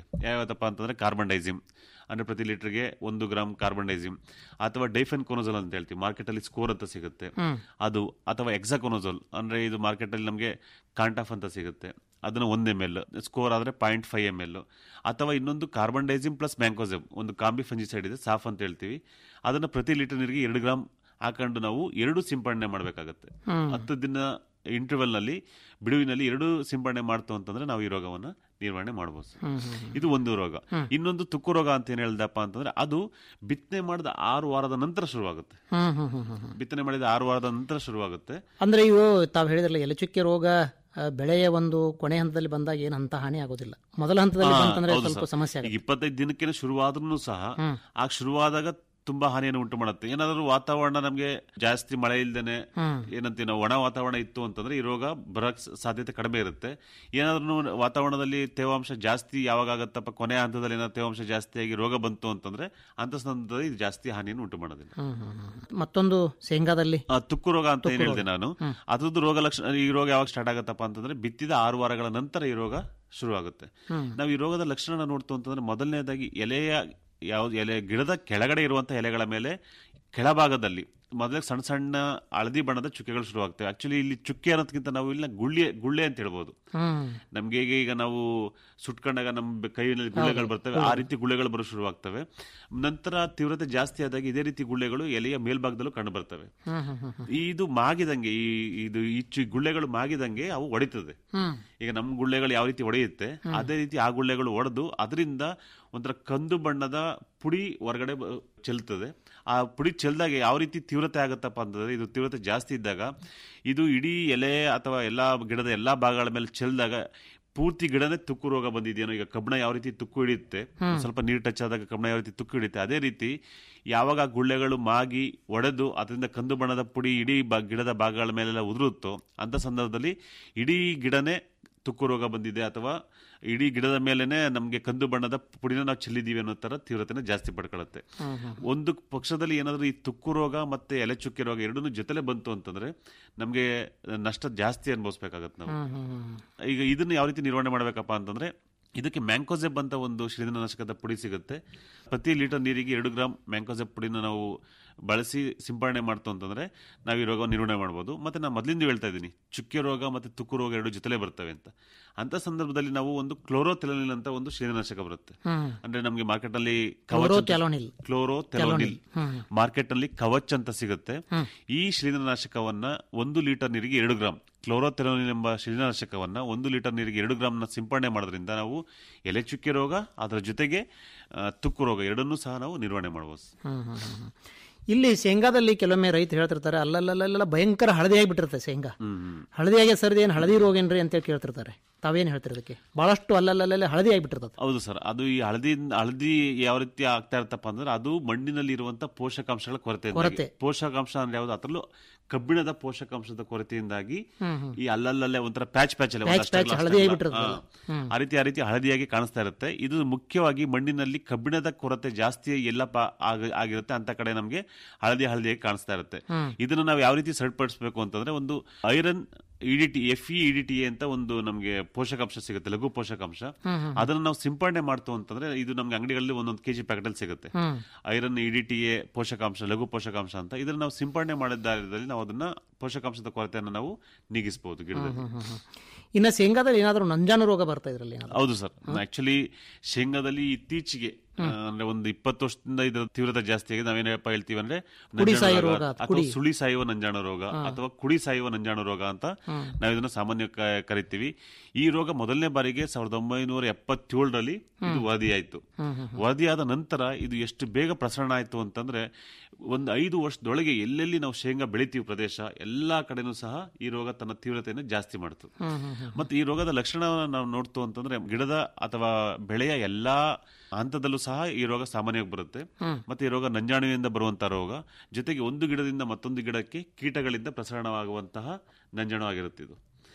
ಯಾವ್ಯಾವತ್ತಪ್ಪ ಅಂತಂದ್ರೆ ಕಾರ್ಬನ್ ಡೈಸಿಮ್ ಅಂದ್ರೆ ಪ್ರತಿ ಲೀಟರ್ಗೆ ಒಂದು ಗ್ರಾಮ್ ಕಾರ್ಬನ್ ಡೈಸಿಮ್ ಅಥವಾ ಡೈಫೆನ್ ಕೊನೋಜಲ್ ಅಂತ ಹೇಳ್ತೀವಿ ಮಾರ್ಕೆಟಲ್ಲಿ ಸ್ಕೋರ್ ಅಂತ ಸಿಗುತ್ತೆ ಅದು ಅಥವಾ ಎಕ್ಸಾಕೊನೋಜಲ್ ಅಂದ್ರೆ ಇದು ಮಾರ್ಕೆಟಲ್ಲಿ ನಮಗೆ ಕಾಂಟಾಫ್ ಅಂತ ಸಿಗುತ್ತೆ ಅದನ್ನು ಒಂದು ಎಮ್ ಎಲ್ ಸ್ಕೋರ್ ಆದರೆ ಪಾಯಿಂಟ್ ಫೈವ್ ಎಮ್ ಎಲ್ ಅಥವಾ ಇನ್ನೊಂದು ಕಾರ್ಬನ್ ಡೈಸಿಮ್ ಪ್ಲಸ್ ಮ್ಯಾಂಕೋಸೆಮ್ ಒಂದು ಕಾಂಬಿ ಫಂಜಿಸೈಡ್ ಇದೆ ಸಾಫ್ ಅಂತ ಹೇಳ್ತೀವಿ ಅದನ್ನು ಪ್ರತಿ ಲೀಟರ್ ನೀರಿಗೆ ಎರಡು ಗ್ರಾಮ್ ಹಾಕೊಂಡು ನಾವು ಎರಡು ಸಿಂಪಡಣೆ ಮಾಡಬೇಕಾಗತ್ತೆ ಹತ್ತು ದಿನ ಇಂಟರ್ವೆಲ್ ನಲ್ಲಿ ಬಿಡುವಿನಲ್ಲಿ ಎರಡು ಸಿಂಪಡಣೆ ಮಾಡ್ತು ಅಂತಂದ್ರೆ ನಾವು ಈ ರೋಗವನ್ನ ನಿರ್ವಹಣೆ ಮಾಡಬಹುದು ಇದು ಒಂದು ರೋಗ ಇನ್ನೊಂದು ತುಕ್ಕು ರೋಗ ಅಂತ ಏನ್ ಹೇಳ್ದಪ್ಪ ಅಂತಂದ್ರೆ ಅದು ಬಿತ್ತನೆ ಮಾಡಿದ ಆರು ವಾರದ ನಂತರ ಶುರುವಾಗುತ್ತೆ ಹ್ಮ್ ಹ್ಮ್ ಹ್ಮ್ ಹ್ಮ್ ಬಿತ್ತನೆ ಮಾಡಿದ ಆರು ವಾರದ ನಂತರ ಶುರುವಾಗುತ್ತೆ ಅಂದ್ರೆ ಇವು ತಾವು ಹೇಳಿದ್ರಲ್ಲ ಎಲೆಚುಕ್ಕೆ ರೋಗ ಆ, ಬೆಳೆಯ ಒಂದು ಕೊನೆ ಹಂತದಲ್ಲಿ ಬಂದಾಗ ಏನು ಅಂತ ಹಾನಿ ಆಗೋದಿಲ್ಲ ಮೊದಲ ಹಂತದಲ್ಲಿ ಹಾ, ಬಂತಂದ್ರೆ ಹೌದು ಸ್ವಲ್ಪ ಸರ್. ಸಮಸ್ಯೆ ಈಗ ಆಗುತ್ತೆ ಇಪ್ಪತ್ತೈದು ದಿನಕ್ಕೆ ಶುರುವಾದ್ರೂ ಸಹ ಆಗ ಶುರುವಾದಾಗ ತುಂಬಾ ಹಾನಿಯನ್ನು ಉಂಟು ಮಾಡುತ್ತೆ ಏನಾದರೂ ವಾತಾವರಣ ನಮಗೆ ಜಾಸ್ತಿ ಮಳೆ ಇಲ್ದೇನೆ ಏನಂತೀವಿ ನಾವು ಒಣ ವಾತಾವರಣ ಇತ್ತು ಅಂತಂದ್ರೆ ಈ ರೋಗ ಬರಕ್ ಸ- ಸಾಧ್ಯತೆ ಕಡಿಮೆ ಇರುತ್ತೆ ಏನಾದ್ರೂ ವಾತಾವರಣದಲ್ಲಿ ತೇವಾಂಶ ಜಾಸ್ತಿ ಯಾವಾಗ ಆಗತ್ತಪ್ಪ ಕೊನೆ ಹಂತದಲ್ಲಿ ಏನಾದ್ರು ತೇವಾಂಶ ಜಾಸ್ತಿಯಾಗಿ ರೋಗ ಬಂತು ಅಂತಂದ್ರೆ ಅಂತ ಸಂದರ್ಭದಲ್ಲಿ ಇದು ಜಾಸ್ತಿ ಹಾನಿಯನ್ನು ಉಂಟು ಮಾಡೋದಿಲ್ಲ ಹ್ಮ್, ಹ್ಮ್, ಹ್ಮ್. ಮತ್ತೊಂದು ಶೇಂಗಾದಲ್ಲಿ ಆ, ತುಕ್ಕು ರೋಗ ಅಂತ ಏನ್ ಹೇಳಿದೆ ನಾನು ಅದ್ರದ್ದು ರೋಗ ಲಕ್ಷಣ ಈ ರೋಗ ಯಾವಾಗ ಸ್ಟಾರ್ಟ್ ಆಗತ್ತಪ್ಪ ಅಂತಂದ್ರೆ ಬಿತ್ತಿದ ಆರು ವಾರಗಳ ನಂತರ ಈ ರೋಗ ಶುರುವಾಗುತ್ತೆ ನಾವು ಈ ರೋಗದ ಲಕ್ಷಣ ನೋಡ್ತು ಅಂತಂದ್ರೆ ಮೊದಲನೇದಾಗಿ ಎಲೆಯ ಯಾವ ಎಲೆ ಗಿಡದ ಕೆಳಗಡೆ ಇರುವಂತಹ ಎಲೆಗಳ ಮೇಲೆ ಕೆಳಭಾಗದಲ್ಲಿ ಮೊದಲೇ ಸಣ್ಣ ಸಣ್ಣ ಹಳದಿ ಬಣ್ಣದ ಚುಕ್ಕೆಗಳು ಶುರುವಾಗ್ತವೆ ಆಕ್ಚುಲಿ ಇಲ್ಲಿ ಚುಕ್ಕೆ ಅನ್ನೋದಕ್ಕಿಂತ ನಾವು ಇಲ್ಲಿ ಗುಳ್ಳೆ ಗುಳ್ಳೆ ಅಂತ ಹೇಳ್ಬೋದು ಹ್ಮ್ ನಮ್ಗೆ ಈಗ ಈಗ ನಾವು ಸುಟ್ಕೊಂಡಾಗ ನಮ್ಮ ಕೈಯಲ್ಲಿ ಗುಳ್ಳೆಗಳು ಬರ್ತವೆ ಆ ರೀತಿ ಗುಳ್ಳೆಗಳು ಬರೋ ಶುರುವಾಗ್ತವೆ ನಂತರ ತೀವ್ರತೆ ಜಾಸ್ತಿ ಆದಾಗ ಇದೇ ರೀತಿ ಗುಳ್ಳೆಗಳು ಎಲೆಯ ಮೇಲ್ಭಾಗದಲ್ಲೂ ಕಂಡು ಬರ್ತವೆ ಹ್ಮ್ ಹ್ಮ್ ಹ್ಮ್ ಇದು ಮಾಗಿದಂಗೆ ಈ ಇದು ಈ ಚು- ಗುಳ್ಳೆಗಳು ಮಾಗಿದಂಗೆ ಅವು ಹೊಡಿತದೆ ಹ್ಮ್ ಈಗ ನಮ್ಮ ಗುಳ್ಳೆಗಳು ಯಾವ ರೀತಿ ಹೊಡೆಯುತ್ತೆ ಅದೇ ರೀತಿ ಆ ಗುಳ್ಳೆಗಳು ಹೊಡೆದು ಅದರಿಂದ ಒಂಥರ ಕಂದು ಬಣ್ಣದ ಪುಡಿ ಹೊರಗಡೆ ಬ- ಚೆಲ್ತದೆ ಆ ಪುಡಿ ಚೆಲ್ದಾಗ ಯಾವ ರೀತಿ ತೀವ್ರತೆ ಆಗತ್ತಪ್ಪ ಅಂತಂದ್ರೆ ಇದು ತೀವ್ರತೆ ಜಾಸ್ತಿ ಇದ್ದಾಗ ಇದು ಇಡೀ ಎಲೆ ಅಥವಾ ಎಲ್ಲಾ ಗಿಡದ ಎಲ್ಲಾ ಭಾಗಗಳ ಮೇಲೆ ಚೆಲ್ದಾಗ ಪೂರ್ತಿ ಗಿಡನೇ ತುಕ್ಕು ರೋಗ ಬಂದಿದೆಯೇನೋ ಈಗ ಕಬ್ಬಣ ಯಾವ ರೀತಿ ತುಕ್ಕು ಹಿಡಿಯುತ್ತೆ ಒಂದ್ ಸ್ವಲ್ಪ ನೀರು ಟಚ್ ಆದಾಗ ಕಬ್ಬಣ ಯಾವ ರೀತಿ ತುಕ್ಕು ಹಿಡಿಯುತ್ತೆ ಅದೇ ರೀತಿ ಯಾವಾಗ ಆ ಗುಳ್ಳೆಗಳು ಮಾಗಿ ಒಡೆದು ಅದರಿಂದ ಕಂದು ಬಣ್ಣದ ಪುಡಿ ಇಡೀ ಬಾ- ಗಿಡದ ಭಾಗಗಳ ಮೇಲೆಲ್ಲ ಉದುರುತ್ತೋ ಅಂತ ಸಂದರ್ಭದಲ್ಲಿ ಇಡೀ ಗಿಡನೇ ತುಕ್ಕು ರೋಗ ಬಂದಿದೆ ಅಥವಾ ಇಡೀ ಗಿಡದ ಮೇಲೆನೆ ನಮಗೆ ಕಂದು ಬಣ್ಣದ ಪುಡಿನ ನಾವು ಚೆಲ್ಲಿದೀವಿ ಅನ್ನೋ ತರ ತೀವ್ರತೆನ ಜಾಸ್ತಿ ಪಡ್ಕೊಳ್ಳುತ್ತೆ ಒಂದು ಪಕ್ಷದಲ್ಲಿ ಏನಾದರೂ ಈ ತುಕ್ಕು ರೋಗ ಮತ್ತೆ ಎಲೆ ಚುಕ್ಕೆ ರೋಗ ಎರಡನ್ನೂ ಜೊತೆಲೆ ಬಂತು ಅಂತಂದ್ರೆ ನಮಗೆ ನಷ್ಟ ಜಾಸ್ತಿ ಅನುಭವಿಸ್ಬೇಕಾಗತ್ತೆ ನಾವು ಹ್ಮ್ ಹ್ಮ್ ಹ್ಮ್ ಈಗ ಇದನ್ನ ಯಾವ ರೀತಿ ನಿರ್ವಹಣೆ ಮಾಡಬೇಕಪ್ಪ ಅಂತಂದ್ರೆ ಇದಕ್ಕೆ ಮ್ಯಾಂಕೋಸೆಬ್ ಅಂತ ಒಂದು ಶಿಲೀಂಧ್ರನಾಶಕದ ಪುಡಿ ಸಿಗುತ್ತೆ ಪ್ರತಿ ಲೀಟರ್ ನೀರಿಗೆ ಎರಡು ಗ್ರಾಮ್ ಮ್ಯಾಂಕೋಸೆಬ್ ಪುಡಿನ ನಾವು ಬಳಸಿ ಸಿಂಪಡಣೆ ಮಾಡ್ತು ಅಂತಂದ್ರೆ ನಾವು ಈ ರೋಗವನ್ನು ನಿರ್ವಹಣೆ ಮಾಡ್ಬೋದು ಮತ್ತೆ ನಾನು ಮೊದಲಿಂದ ಹೇಳ್ತಾ ಇದ್ದೀನಿ ಚುಕ್ಕೆ ರೋಗ ಮತ್ತೆ ತುಕ್ಕು ರೋಗ ಎರಡು ಜೊತೆಲೇ ಬರ್ತವೆ ಅಂತ ಅಂತ ಸಂದರ್ಭದಲ್ಲಿ ನಾವು ಒಂದು ಕ್ಲೋರೋಥೆಲನಿಲ್ ಅಂತ ಒಂದು ಶಿಲೀಂಧ್ರನಾಶಕ ಬರುತ್ತೆ ಹ್ಮ್. ಅಂದ್ರೆ ನಮಗೆ ಮಾರ್ಕೆಟ್ ಅಲ್ಲಿ ಕ್ಲೋರೋಥೆಲೋನಿಲ್. ಕ್ಲೋರೋಥೆಲೋನಿಲ್ ಮಾರ್ಕೆಟ್ ನಲ್ಲಿ ಕವಚ್ ಅಂತ ಸಿಗುತ್ತೆ ಈ ಶಿಲೀಂಧ್ರನಾಶಕವನ್ನ ಒಂದು ಲೀಟರ್ ನೀರಿಗೆ ಎರಡು ಗ್ರಾಮ್ ಕ್ಲೋರೋಥೆಲೋನಿಲ್ ಎಂಬ ಶಿಲೀಂಧ್ರನಾಶಕವನ್ನ ಒಂದು ಲೀಟರ್ ನೀರಿಗೆ ಎರಡು ಗ್ರಾಮ್ನ ಸಿಂಪಡಣೆ ಮಾಡೋದ್ರಿಂದ ನಾವು ಎಲೆ ಚುಕ್ಕೆ ರೋಗ ಅದರ ಜೊತೆಗೆ ಆ, ತುಕ್ಕು ರೋಗ ಎರಡನ್ನೂ ಸಹ ನಾವು ನಿರ್ವಹಣೆ ಮಾಡಬಹುದು ಹ್ಮ್ ಹ್ಮ್ ಹ್ಮ್ ಹ್ಮ್. ಇಲ್ಲಿ ಶೇಂಗಾದಲ್ಲಿ ಕೆಲವೊಮ್ಮೆ ರೈತರು ಹೇಳ್ತಿರ್ತಾರೆ ಅಲ್ಲಲ್ಲಲ್ಲ ಭಯಂಕರ ಹಳದಿ ಆಗಿಬಿಟ್ಟಿರುತ್ತೆ ಶೇಂಗಾ ಹಳದಿಯಾಗಿ ಸರ್ದಿ ಏನು ಹಳದಿ ರೋಗ ಏನ್ರಿ ಅಂತೇಳಿ ಕೇಳ್ತಿರ್ತಾರೆ ತಾವೇನು ಹೇಳ್ತೀರಿ ಅದಕ್ಕೆ ಬಹಳಷ್ಟು ಅಲ್ಲಲ್ಲಲ್ಲ ಹಳದಿ ಆಗಿಬಿಟ್ಟಿರ್ತದೆ ಹೌದು ಸರ್ ಅದು ಈ ಹಳದಿ ಹಳದಿ ಯಾವ ರೀತಿ ಆಗ್ತಾ ಇರ್ತಪ್ಪ ಅಂದ್ರೆ ಅದು ಮಣ್ಣಿನಲ್ಲಿ ಇರುವಂತ ಪೋಷಕಾಂಶಗಳ ಕೊರತೆ ಕೊರತೆ. ಪೋಷಕಾಂಶ ಅಂದ್ರೆ ಯಾವ್ದು ಅದರಲ್ಲೂ ಕಬ್ಬಿಣದ ಪೋಷಕಾಂಶದ ಕೊರತೆಯಿಂದಾಗಿ ಈ ಅಲ್ಲಲ್ಲೇ ಒಂಥರ ಪ್ಯಾಚ್ ಪ್ಯಾಚ್ ಅಲ್ಲೇ ಪ್ಯಾಚ್ ಒಂದಷ್ಟು ಪ್ಯಾಚ್ ಅಗಲ, ಹಳದಿ ಅಷ್ಟು ಆಗಿಬಿಟ್ಟಿರ್ತದೆ ಅಗಲ. ಹಾ. ಆ ರೀತಿ ಆ ರೀತಿ ಹಳದಿಯಾಗಿ ಕಾಣಿಸ್ತಾ ಇರುತ್ತೆ ಇದು ಮುಖ್ಯವಾಗಿ ಮಣ್ಣಿನಲ್ಲಿ ಕಬ್ಬಿಣದ ಕೊರತೆ ಜಾಸ್ತಿ ಎಲ್ಲ ಪಾ- ಆಗ- ಆಗಿರುತ್ತೆ ಅಂತ ಕಡೆ ನಮಗೆ ಹಳದಿ ಹಳದಿಯಾಗಿ ಕಾಣಿಸ್ತಾ ಇರುತ್ತೆ ಇದನ್ನ ನಾವು ಯಾವ ರೀತಿ ಸರಿಪಡಿಸಬೇಕು ಅಂತಂದ್ರೆ ಒಂದು iron EDT F E EDT ಅಂತ ಒಂದು ನಮಗೆ ಪೋಷಕಾಂಶ ಸಿಗುತ್ತೆ ಲಘು ಪೋಷಕಾಂಶ ಅದನ್ನ ನಾವು ಸಿಂಪಡಣೆ ಮಾಡ್ತು ಅಂತಂದ್ರೆ ಇದು ನಮ್ಗೆ ಅಂಗಡಿಗಳಲ್ಲಿ ಒಂದೊಂದು ಕೆಜಿ ಪ್ಯಾಕೆಟ್ ಅಲ್ಲಿ ಸಿಗುತ್ತೆ ಐರನ್ ಇಡಿಟಿ ಎ ಪೋಷಕಾಂಶ ಲಘು ಪೋಷಕಾಂಶ ಅಂತ ಇದನ್ನ ನಾವು ಸಿಂಪಡಣೆ ಮಾಡಿದಲ್ಲಿ ನಾವು ಅದನ್ನ ಪೋಷಕಾಂಶದ ಕೊರತೆಯನ್ನು ನಾವು ನೀಗಿಸಬಹುದು ಗಿಡದಲ್ಲಿ ಇನ್ನು ಶೇಂಗಾದಲ್ಲಿ ಏನಾದರೂ ನಂಜಾನು ರೋಗ ಬರ್ತಾ ಇದ್ರಲ್ಲಿ ಏನಾದ್ರು ಹೌದು ಸರ್ ಆಕ್ಚುಲಿ ಶೇಂಗಾದಲ್ಲಿ ಇತ್ತೀಚೆಗೆ ಆ, ಅಂದ್ರೆ ಒಂದು ಇಪ್ಪತ್ತು ವರ್ಷದಿಂದ ಇದರ ತೀವ್ರತೆ ಜಾಸ್ತಿ ಆಗಿದೆ ನಾವೇನಪ್ಪ ಹೇಳ್ತೀವಿ ಅಂದ್ರೆ ಕುಡಿ ನಂಜಾಣು ಸಾಯೋ ರೋಗ ರೋಗ, ಅಥವಾ ಕುಡಿ. ಸುಳಿ ಸಾಯುವ ನಂಜಾಣು ರೋಗ ಅಥವಾ ಕುಡಿ ಸಾಯುವ ನಂಜಾಣು ರೋಗ ಅಂತ ನಾವು ಇದನ್ನ ಸಾಮಾನ್ಯ ಕ- ಕರಿತೀವಿ ಈ ರೋಗ ಮೊದಲನೇ ಬಾರಿಗೆ ಸಾವಿರದ ಒಂಬೈನೂರ ಎಪ್ಪತ್ತೇಳರಲ್ಲಿ ಇದು ವರದಿಯಾಯಿತು ವರದಿಯಾದ ನಂತರ ಇದು ಎಷ್ಟು ಬೇಗ ಪ್ರಸರಣ ಆಯಿತು ಅಂತಂದ್ರೆ ಒಂದು ಐದು ವರ್ಷದೊಳಗೆ ಎಲ್ಲೆಲ್ಲಿ ನಾವು ಶೇಂಗಾ ಬೆಳಿತೀವಿ ಪ್ರದೇಶ ಎಲ್ಲಾ ಕಡೆನೂ ಸಹ ಈ ರೋಗ ತನ್ನ ತೀವ್ರತೆಯನ್ನು ಜಾಸ್ತಿ ಮಾಡ್ತು ಮತ್ತೆ ಈ ರೋಗದ ಲಕ್ಷಣವನ್ನು ನಾವು ನೋಡ್ತು ಅಂತಂದ್ರೆ ಗಿಡದ ಅಥವಾ ಬೆಳೆಯ ಎಲ್ಲಾ ಹಂತದಲ್ಲೂ ಸಹ ಈ ರೋಗ ಸಾಮಾನ್ಯವಾಗಿ ಬರುತ್ತೆ ಮತ್ತೆ ಈ ರೋಗ ನಂಜಾಣುವಿನಿಂದ ಬರುವಂತಹ ರೋಗ ಜೊತೆಗೆ ಒಂದು ಗಿಡದಿಂದ ಮತ್ತೊಂದು ಗಿಡಕ್ಕೆ ಕೀಟಗಳಿಂದ ಪ್ರಸರಣವಾಗುವಂತಹ ನಂಜಾಣು ಆಗಿರುತ್ತೆ ಇದು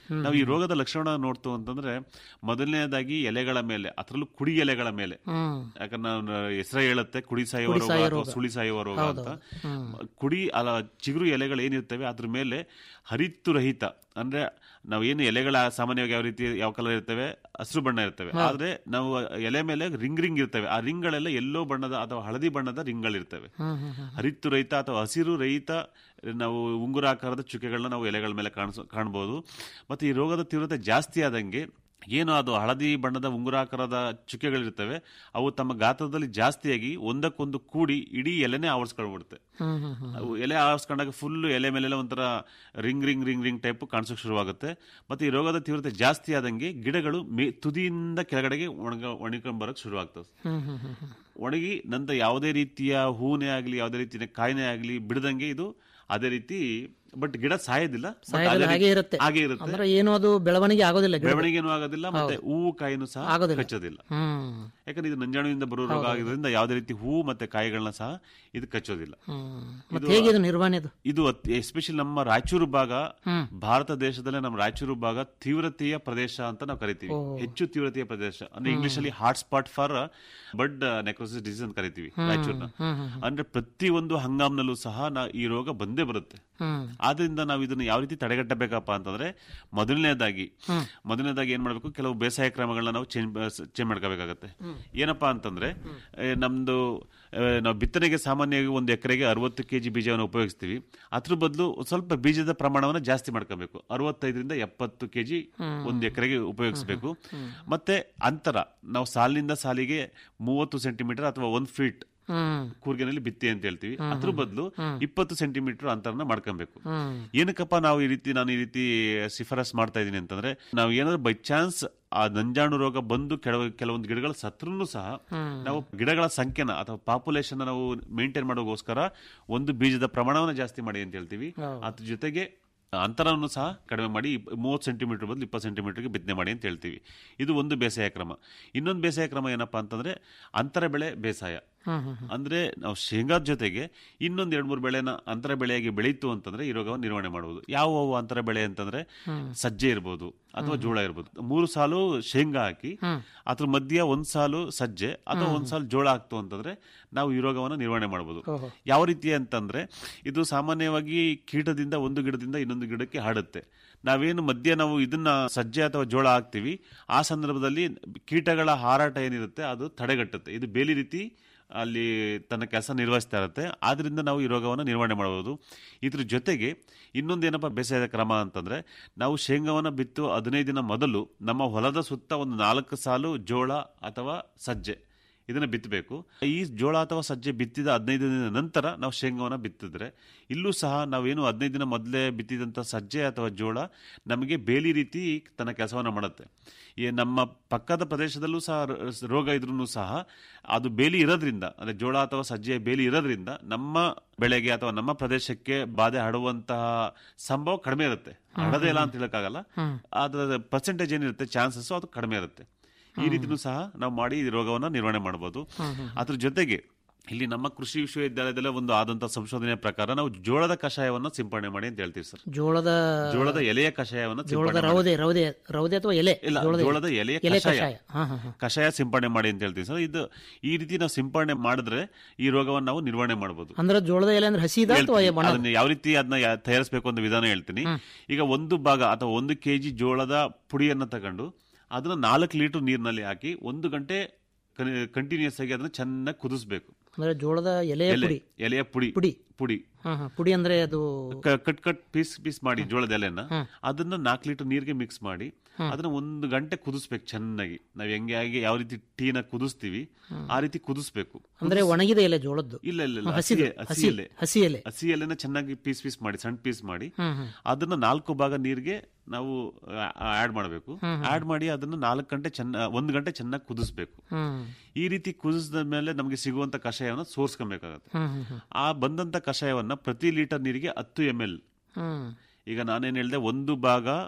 ನಾವು ಈ ರೋಗದ ಲಕ್ಷಣ ನೋಡ್ತು ಅಂತಂದ್ರೆ ಮೊದಲನೇದಾಗಿ ಎಲೆಗಳ ಮೇಲೆ ಅದರಲ್ಲೂ ಕುಡಿ ಎಲೆಗಳ ಮೇಲೆ ಹ್ಮ್ ಯಾಕಂದ್ರೆ ನಾವು ಹೆಸರೇ ಹೇಳುತ್ತೆ ಕುಡಿ ಸಾಯುವ ರೋಗ ಅಥವಾ ಸುಳಿ ಸಾಯುವ ರೋಗ ಅಂತ ಕುಡಿ ಅಲ್ಲ ಚಿಗುರು ಎಲೆಗಳು ಏನಿರ್ತವೆ ಅದ್ರ ಮೇಲೆ ಹರಿತ್ತು ರಹಿತ ಅಂದ್ರೆ ನಾವು ಏನು ಎಲೆಗಳ ಸಾಮಾನ್ಯವಾಗಿ ಯಾವ ರೀತಿ ಯಾವ ಕಲರ್ ಇರ್ತವೆ ಹಸಿರು ಬಣ್ಣ ಇರ್ತವೆ ಆದ್ರೆ ನಾವು ಎಲೆ ಮೇಲೆ ರಿಂಗ್ ರಿಂಗ್ ಇರ್ತವೆ ಆ ರಿಂಗ್ಗಳೆಲ್ಲ ಎಲ್ಲೋ ಬಣ್ಣದ ಅಥವಾ ಹಳದಿ ಬಣ್ಣದ ರಿಂಗ್ಗಳಿರ್ತವೆ ಹರಿತ್ತು ರಹಿತ ಅಥವಾ ಹಸಿರು ರಹಿತ ನಾವು ಉಂಗುರಾಕಾರದ ಚುಕ್ಕೆಗಳನ್ನ ನಾವು ಎಲೆಗಳ ಮೇಲೆ ಕಾಣಿಸ್ ಕಾಣ್ಬೋದು ಮತ್ತೆ ಈ ರೋಗದ ತೀವ್ರತೆ ಜಾಸ್ತಿ ಆದಂಗೆ ಏನು ಅದು ಹಳದಿ ಬಣ್ಣದ ಉಂಗುರಾಕಾರದ ಚುಕ್ಕೆಗಳಿರ್ತವೆ ಅವು ತಮ್ಮ ಗಾತ್ರದಲ್ಲಿ ಜಾಸ್ತಿಯಾಗಿ ಒಂದಕ್ಕೊಂದು ಕೂಡಿ ಇಡೀ ಎಲೆನೇ ಆವರಿಸ್ಕೊಂಡ್ಬಿಡುತ್ತೆ ಹ್ಮ್ ಹ್ಮ್ ಹ್ಮ್ ಅವು ಎಲೆ ಆವರಿಸ್ಕೊಂಡಾಗ ಫುಲ್ ಎಲೆ ಮೇಲೆಲ್ಲ ಒಂಥರ ring ring ring ring type ಕಾಣಿಸೋಕೆ ಶುರುವಾಗುತ್ತೆ ಮತ್ತೆ ಈ ರೋಗದ ತೀವ್ರತೆ ಜಾಸ್ತಿ ಆದಂಗೆ ಗಿಡಗಳು ಮೇ ತುದಿಯಿಂದ ಕೆಳಗಡೆಗೆ ಒಣಗ ಒಣಕೊಂಡ್ ಬರೋಕೆ ಶುರುವಾಗ್ತದೆ ಹ್ಮ್ ಹ್ಮ್ ಹ್ಮ್ ಹ್ಮ್ ಒಣಗಿ ನಂತರ ಯಾವುದೇ ರೀತಿಯ ಹೂನೇ ಆಗಲಿ ಯಾವುದೇ ರೀತಿಯ ಕಾಯಿನೆ ಆಗಲಿ ಬಿಡದಂಗೆ ಇದು ಅದೇ ರೀತಿ ಬಟ್ ಗಿಡ ಸಾಯೋದಿಲ್ಲ but ಸಾಯೋದಿಲ್ಲ, ಅದೇ ಹಾಗೆ ರೀತಿ- ಇರುತ್ತೆ. ಹಾಗೆ ಇರುತ್ತೆ ಅಂದ್ರೆ ಏನು ಅದು ಬೆಳವಣಿಗೆ ಆಗೋದಿಲ್ಲ ಗಿಡ ಬೆಳವಣಿಗೆನೂ ಆಗೋದಿಲ್ಲ ಮತ್ತೆ ಹೂವು ಕಾಯಿನೂ ಸಹ ಆಗೋದಿಲ್ಲ. ಕಚ್ಚೋದಿಲ್ಲ ಹ್ಮ್ ಯಾಕಂದ್ರೆ ಇದು ನಂಜಾಣುವಿಂದ ಬರೋ ರೋಗ ಆಗಿರೋದ್ರಿಂದ ಯಾವುದೇ ರೀತಿ ಹೂವು ಮತ್ತೆ ಕಾಯಿಗಳನ್ನ ಸಹ ಇದು ಕಚ್ಚೋದಿಲ್ಲ ಹ್ಮ್ ಮತ್ತೆ ಹೇಗೆ ಇದು ನಿರ್ವಹಣೆ ಇದು ಇದು ಎಸ್ಪೆಷಲಿ ನಮ್ಮ ರಾಯಚೂರು ಭಾಗ ಭಾರತ ದೇಶದಲ್ಲೇ ನಮ್ಮ ರಾಯಚೂರು ಭಾಗ ತೀವ್ರತೆಯ ಪ್ರದೇಶ ಅಂತ ನಾವು ಕರಿತೀವಿ ಹೆಚ್ಚು ತೀವ್ರತೆಯ ಪ್ರದೇಶ ಅಂದ್ರೆ ಇಂಗ್ಲಿಷ್ ಅಲ್ಲಿ hot spot for bud necrosis disease ಅಂತ ಕರಿತೀವಿ ರಾಯಚೂರ್ನ ಅಂದ್ರೆ ಪ್ರತಿ ಒಂದು ಹಂಗಾಮ್ನಲ್ಲೂ ಸಹ ನಾ ಈ ರೋಗ ಬಂದೇ ಬರುತ್ತೆ ಹ್ಮ್ ಆದ್ರಿಂದ ನಾವು ಇದನ್ನ ಯಾವ ರೀತಿ ತಡೆಗಟ್ಟಬೇಕಪ್ಪ ಅಂತಂದ್ರೆ ಮೊದಲನೇದಾಗಿ ಮೊದಲನೇದಾಗಿ ಏನ್ ಮಾಡ್ಬೇಕು ಕೆಲವು ಬೇಸಾಯ ಕ್ರಮಗಳನ್ನ ನಾವು ಚೇಂಜ್ ಚೇಂಜ್ ಮಾಡ್ಕೋಬೇಕಾಗತ್ತೆ ಏನಪ್ಪಾ ಅಂತಂದ್ರೆ ಏ, ನಮ್ದು ಆ, ನಾವು ಬಿತ್ತನೆಗೆ ಸಾಮಾನ್ಯವಾಗಿ ಒಂದು ಎಕರೆಗೆ ಅರವತ್ತು ಕೆಜಿ ಬೀಜವನ್ನು ಉಪಯೋಗಿಸ್ತೀವಿ ಅದ್ರ ಬದಲು ಸ್ವಲ್ಪ ಬೀಜದ ಪ್ರಮಾಣವನ್ನು ಜಾಸ್ತಿ ಮಾಡ್ಕೋಬೇಕು ಅರವತ್ತೈದರಿಂದ ಎಪ್ಪತ್ತು ಕೆಜಿ ಒಂದು ಎಕರೆಗೆ ಉಪಯೋಗಿಸಬೇಕು ಮತ್ತೆ ಅಂತರ ನಾವು ಸಾಲಿನಿಂದ ಸಾಲಿಗೆ ಮೂವತ್ತು ಸೆಂಟಿಮೀಟರ್ ಅಥವಾ ಒಂದ್ ಫೀಟ್ ಹ್ಮ್ ಕೂರ್ಗಿನಲ್ಲಿ ಬಿತ್ತಿ ಅಂತ ಹೇಳ್ತೀವಿ ಅದ್ರ ಬದಲು ಇಪ್ಪತ್ತು ಸೆಂಟಿಮೀಟರ್ ಅಂತರನ ಮಾಡ್ಕೊಬೇಕು ಹ್ಮ್ ಏನಕ್ಕಪ್ಪ ನಾವು ಈ ರೀತಿ ನಾನು ಈ ರೀತಿ ಶಿಫಾರಸ್ ಮಾಡ್ತಾ ಇದ್ದೀನಿ ಅಂತಂದ್ರೆ ನಾವು ಏನಾದ್ರು ಬೈ ಚಾನ್ಸ್ ಆ ನಂಜಾಣು ರೋಗ ಬಂದು ಕೆಲವು ಕೆಲವೊಂದು ಗಿಡಗಳು ಸತ್ರೂ ಸಹ ನಾವು ಗಿಡಗಳ ಸಂಖ್ಯೆನ ಅಥವಾ ಪಾಪ್ಯುಲೇಷನ್ ನಾವು ಮೇಂಟೈನ್ ಮಾಡೋಗೋಸ್ಕರ ಒಂದು ಬೀಜದ ಪ್ರಮಾಣವನ್ನು ಜಾಸ್ತಿ ಮಾಡಿ ಅಂತ ಹೇಳ್ತೀವಿ ಅದ್ರ ಜೊತೆಗೆ ಅಂತರವನ್ನು ಸಹ ಕಡಿಮೆ ಮಾಡಿ ಮೂವತ್ತು ಸೆಂಟಿಮೀಟರ್ ಬದಲು ಇಪ್ಪತ್ತು ಸೆಂಟಿಮೀಟರ್ಗೆ ಬಿತ್ತನೆ ಮಾಡಿ ಅಂತ ಹೇಳ್ತೀವಿ ಇದು ಒಂದು ಬೇಸಾಯ ಕ್ರಮ ಇನ್ನೊಂದು ಬೇಸಾಯ ಕ್ರಮ ಏನಪ್ಪಾ ಅಂತಂದ್ರೆ ಅಂತರ ಬೆಳೆ ಬೇಸಾಯ ಅಂದ್ರೆ ನಾವು ಶೇಂಗಾದ ಜೊತೆಗೆ ಇನ್ನೊಂದ್ ಎರಡ್ ಮೂರು ಬೆಳೆನ ಅಂತರ ಬೆಳೆಯಾಗಿ ಬೆಳೀತು ಅಂತಂದ್ರೆ ಈ ರೋಗವನ್ನು ನಿರ್ವಹಣೆ ಮಾಡಬಹುದು ಯಾವ ಅಂತರ ಬೆಳೆ ಅಂತಂದ್ರೆ ಸಜ್ಜೆ ಇರ್ಬೋದು ಅಥವಾ ಜೋಳ ಇರ್ಬೋದು ಮೂರು ಸಾಲು ಶೇಂಗಾ ಹಾಕಿ ಅದ್ರ ಮಧ್ಯ ಒಂದ್ ಸಾಲು ಸಜ್ಜೆ ಅಥವಾ ಒಂದ್ ಸಾಲು ಜೋಳ ಹಾಕ್ತು ಅಂತಂದ್ರೆ ನಾವು ಈ ರೋಗವನ್ನು ನಿರ್ವಹಣೆ ಮಾಡಬಹುದು ಯಾವ ರೀತಿ ಅಂತಂದ್ರೆ ಇದು ಸಾಮಾನ್ಯವಾಗಿ ಕೀಟದಿಂದ ಒಂದು ಗಿಡದಿಂದ ಇನ್ನೊಂದು ಗಿಡಕ್ಕೆ ಹರಡುತ್ತೆ ನಾವೇನು ಮಧ್ಯ ನಾವು ಇದನ್ನ ಸಜ್ಜೆ ಅಥವಾ ಜೋಳ ಹಾಕ್ತಿವಿ ಆ ಸಂದರ್ಭದಲ್ಲಿ ಕೀಟಗಳ ಹಾರಾಟ ಏನಿರುತ್ತೆ ಅದು ತಡೆಗಟ್ಟುತ್ತೆ ಇದು ಬೇಲಿ ರೀತಿ ಅಲ್ಲಿ ತನ್ನ ಕೆಲಸ ನಿರ್ವಹಿಸ್ತಾ ಇರುತ್ತೆ ಆದ್ರಿಂದ ನಾವು ಈ ರೋಗವನ್ನು ನಿರ್ವಹಣೆ ಮಾಡಬಹುದು ಇದ್ರ ಜೊತೆಗೆ ಇನ್ನೊಂದೇನಪ್ಪ ಬೇಸಾಯದ ಕ್ರಮ ಅಂತಂದ್ರೆ ನಾವು ಶೇಂಗಾವನ್ನ ಬಿತ್ತು ಹದಿನೈದು ದಿನ ಮೊದಲು ನಮ್ಮ ಹೊಲದ ಸುತ್ತ ಒಂದು ನಾಲ್ಕು ಸಾಲು ಜೋಳ ಅಥವಾ ಸಜ್ಜೆ ಇದನ್ನ ಬಿತ್ತಬೇಕು ಈ ಜೋಳ ಅಥವಾ ಸಜ್ಜೆ ಬಿತ್ತಿದ ಹದಿನೈದು ದಿನದ ನಂತರ ನಾವು ಶೇಂಗಾವನ್ನ ಬಿತ್ತಿದ್ರೆ ಇಲ್ಲೂ ಸಹ ನಾವೇನು ಹದಿನೈದು ದಿನ ಮೊದಲೇ ಬಿತ್ತಿದಂಥ ಸಜ್ಜೆ ಅಥವಾ ಜೋಳ ನಮಗೆ ಬೇಲಿ ರೀತಿ ತನ್ನ ಕೆಲಸವನ್ನ ಮಾಡುತ್ತೆ ಈ ನಮ್ಮ ಪಕ್ಕದ ಪ್ರದೇಶದಲ್ಲೂ ಸಹ ರ- ರೋಗ ಇದ್ರೂ ಸಹ ಅದು ಬೇಲಿ ಇರೋದ್ರಿಂದ ಅಂದ್ರೆ ಜೋಳ ಅಥವಾ ಸಜ್ಜೆ ಬೇಲಿ ಇರೋದ್ರಿಂದ ನಮ್ಮ ಬೆಳೆಗೆ ಅಥವಾ ನಮ್ಮ ಪ್ರದೇಶಕ್ಕೆ ಬಾಧೆ ಹರಡುವಂತಹ ಸಂಭವ ಕಡಿಮೆ ಇರುತ್ತೆ ಹರಡದೇ ಇಲ್ಲ ಅಂತ ಹೇಳಕ್ಕಾಗಲ್ಲ ಅದರ ಪರ್ಸೆಂಟೇಜ್ ಏನಿರುತ್ತೆ ಚಾನ್ಸಸ್ ಅದು ಕಡಿಮೆ ಇರುತ್ತೆ ಈ ರೀತಿನೂ ಸಹ ನಾವು ಮಾಡಿ ಈ ರೋಗವನ್ನ ನಿರ್ವಹಣೆ ಮಾಡಬಹುದು ಅದ್ರ ಜೊತೆಗೆ ಇಲ್ಲಿ ನಮ್ಮ ಕೃಷಿ ವಿಶ್ವವಿದ್ಯಾಲಯದಲ್ಲೇ ಒಂದು ಆದಂತ ಸಂಶೋಧನೆಯ ಪ್ರಕಾರ ನಾವು ಜೋಳದ ಕಷಾಯವನ್ನ ಸಿಂಪಡಣೆ ಮಾಡಿ ಅಂತ ಹೇಳ್ತೀವಿ ಸರ್ ಜೋಳದ ಜೋಳದ ಎಲೆಯ ಕಷಾಯವನ್ನ ಜೋಳದ ಸಿಂಪಡಣೆ ಮಾಡಿ. ರೌದೆ ರೌದೆ ರೌದೆ ಅಥವಾ ಎಲೆ ಇಲ್ಲ ಜೋಳದ ಎಲೆಯ ಎಲೆ ಕಷಾಯ ಕಷಾಯ ಹಾ ಹಾ ಹಾ ಕಷಾಯ ಸಿಂಪಡಣೆ ಮಾಡಿ ಅಂತ ಹೇಳ್ತೀವಿ ಸರ್ ಇದು ಈ ರೀತಿ ನಾವು ಸಿಂಪಡಣೆ ಮಾಡಿದ್ರೆ ಈ ರೋಗವನ್ನು ನಾವು ನಿರ್ವಹಣೆ ಮಾಡಬಹುದು ಅಂದ್ರೆ ಜೋಳದ ಎಲೆ ಅಂದ್ರೆ ಹಸಿದ ಅಥವಾ ಹೇಳ್ತೀನಿ. ಒಣ ಅದನ್ನ ಯಾವ ರೀತಿ ಅದನ್ನ ಯಾ- ತಯಾರಿಸಬೇಕು ಅಂತ ವಿಧಾನ ಹೇಳ್ತೀನಿ ಈಗ ಒಂದು ಭಾಗ ಅಥವಾ ಒಂದು ಕೆಜಿ ಜೋಳದ ಪುಡಿಯನ್ನ ತಗೊಂಡು ಅದನ್ನ ನಾಲ್ಕು ಲೀಟರ್ ನೀರಿನಲ್ಲಿ ಹಾಕಿ ಒಂದು ಗಂಟೆ ಕಂಟಿನ್ಯೂಸ್ ಆಗಿ ಅದನ್ನ ಚೆನ್ನಾಗಿ ಕುದಿಸ್ಬೇಕು ಅಂದ್ರೆ ಜೋಳದ ಎಲೆಯ ಎಲೆ ಪುಡಿ ಎಲೆಯ ಪುಡಿ ಪುಡಿ ಪುಡಿ ಹಾ ಹಾ ಪುಡಿ ಅಂದ್ರೆ ಅದು ಕ- ಕಟ್ ಕಟ್ ಪೀಸ್ ಪೀಸ್ ಮಾಡಿ ಜೋಳದ ಎಲೆನ ಅದನ್ನ ನಾಲ್ಕು ಲೀಟರ್ ನೀರಿಗೆ ಮಿಕ್ಸ್ ಮಾಡಿ ಅದನ್ನ ಒಂದು ಗಂಟೆ ಕುದಿಸ್ಬೇಕು ಚೆನ್ನಾಗಿ ನಾವ್ ಹೆಂಗೆ ಆಗಿ ಯಾವ ರೀತಿ ಟೀನ ಕುದಿಸ್ತೀವಿ ಆ ರೀತಿ ಕುದಿಸ್ಬೇಕು ಅಂದ್ರೆ ಒಣಗಿದ ಎಲೆ ಜೋಳದ್ದು ಇಲ್ಲ ಇಲ್ಲ ಇಲ್ಲ ಹಸಿದು, ಹಸಿ ಹಸಿ ಹಸಿ- ಎಲೆ ಹಸಿ ಎಲೆ ಹಸಿ ಎಲೆನ ಚೆನ್ನಾಗಿ ಪೀಸ್ ಪೀಸ್ ಮಾಡಿ ಸಣ್ಣ ಪೀಸ್ ಮಾಡಿ ಹ್ಮ್ ಹ್ಮ್ ಅದನ್ನ ನಾಲ್ಕು ಭಾಗ ನೀರಿಗೆ ನಾವು ಆಡ್ ಮಾಡಬೇಕು ಆಡ್ ಮಾಡಿ ಅದನ್ನ ನಾಲ್ಕು ಗಂಟೆ ಚೆನ್ನ ಒಂದು ಗಂಟೆ ಚೆನ್ನಾಗಿ ಕುದಿಸ್ಬೇಕು ಹ್ಮ್ ಈ ರೀತಿ ಕುದಿಸಿದ ಮೇಲೆ ನಮಗೆ ಸಿಗುವಂತ ಕಷಾಯವನ್ನು ಸೋರ್ಸ್ಕೊಬೇಕಾಗತ್ತೆ ಹ್ಮ್ ಹ್ಮ್ ಹ್ಮ್ ಆ ಬಂದಂತ ಕಷಾಯವನ್ನ ಪ್ರತಿ ಲೀಟರ್ ನೀರಿಗೆ ಹತ್ತು ಎಮ್ ಎಲ್ ಹ್ಮ್ ಈಗ ನಾನೇನ್ ಹೇಳ್ದೆ ಒಂದು ಭಾಗ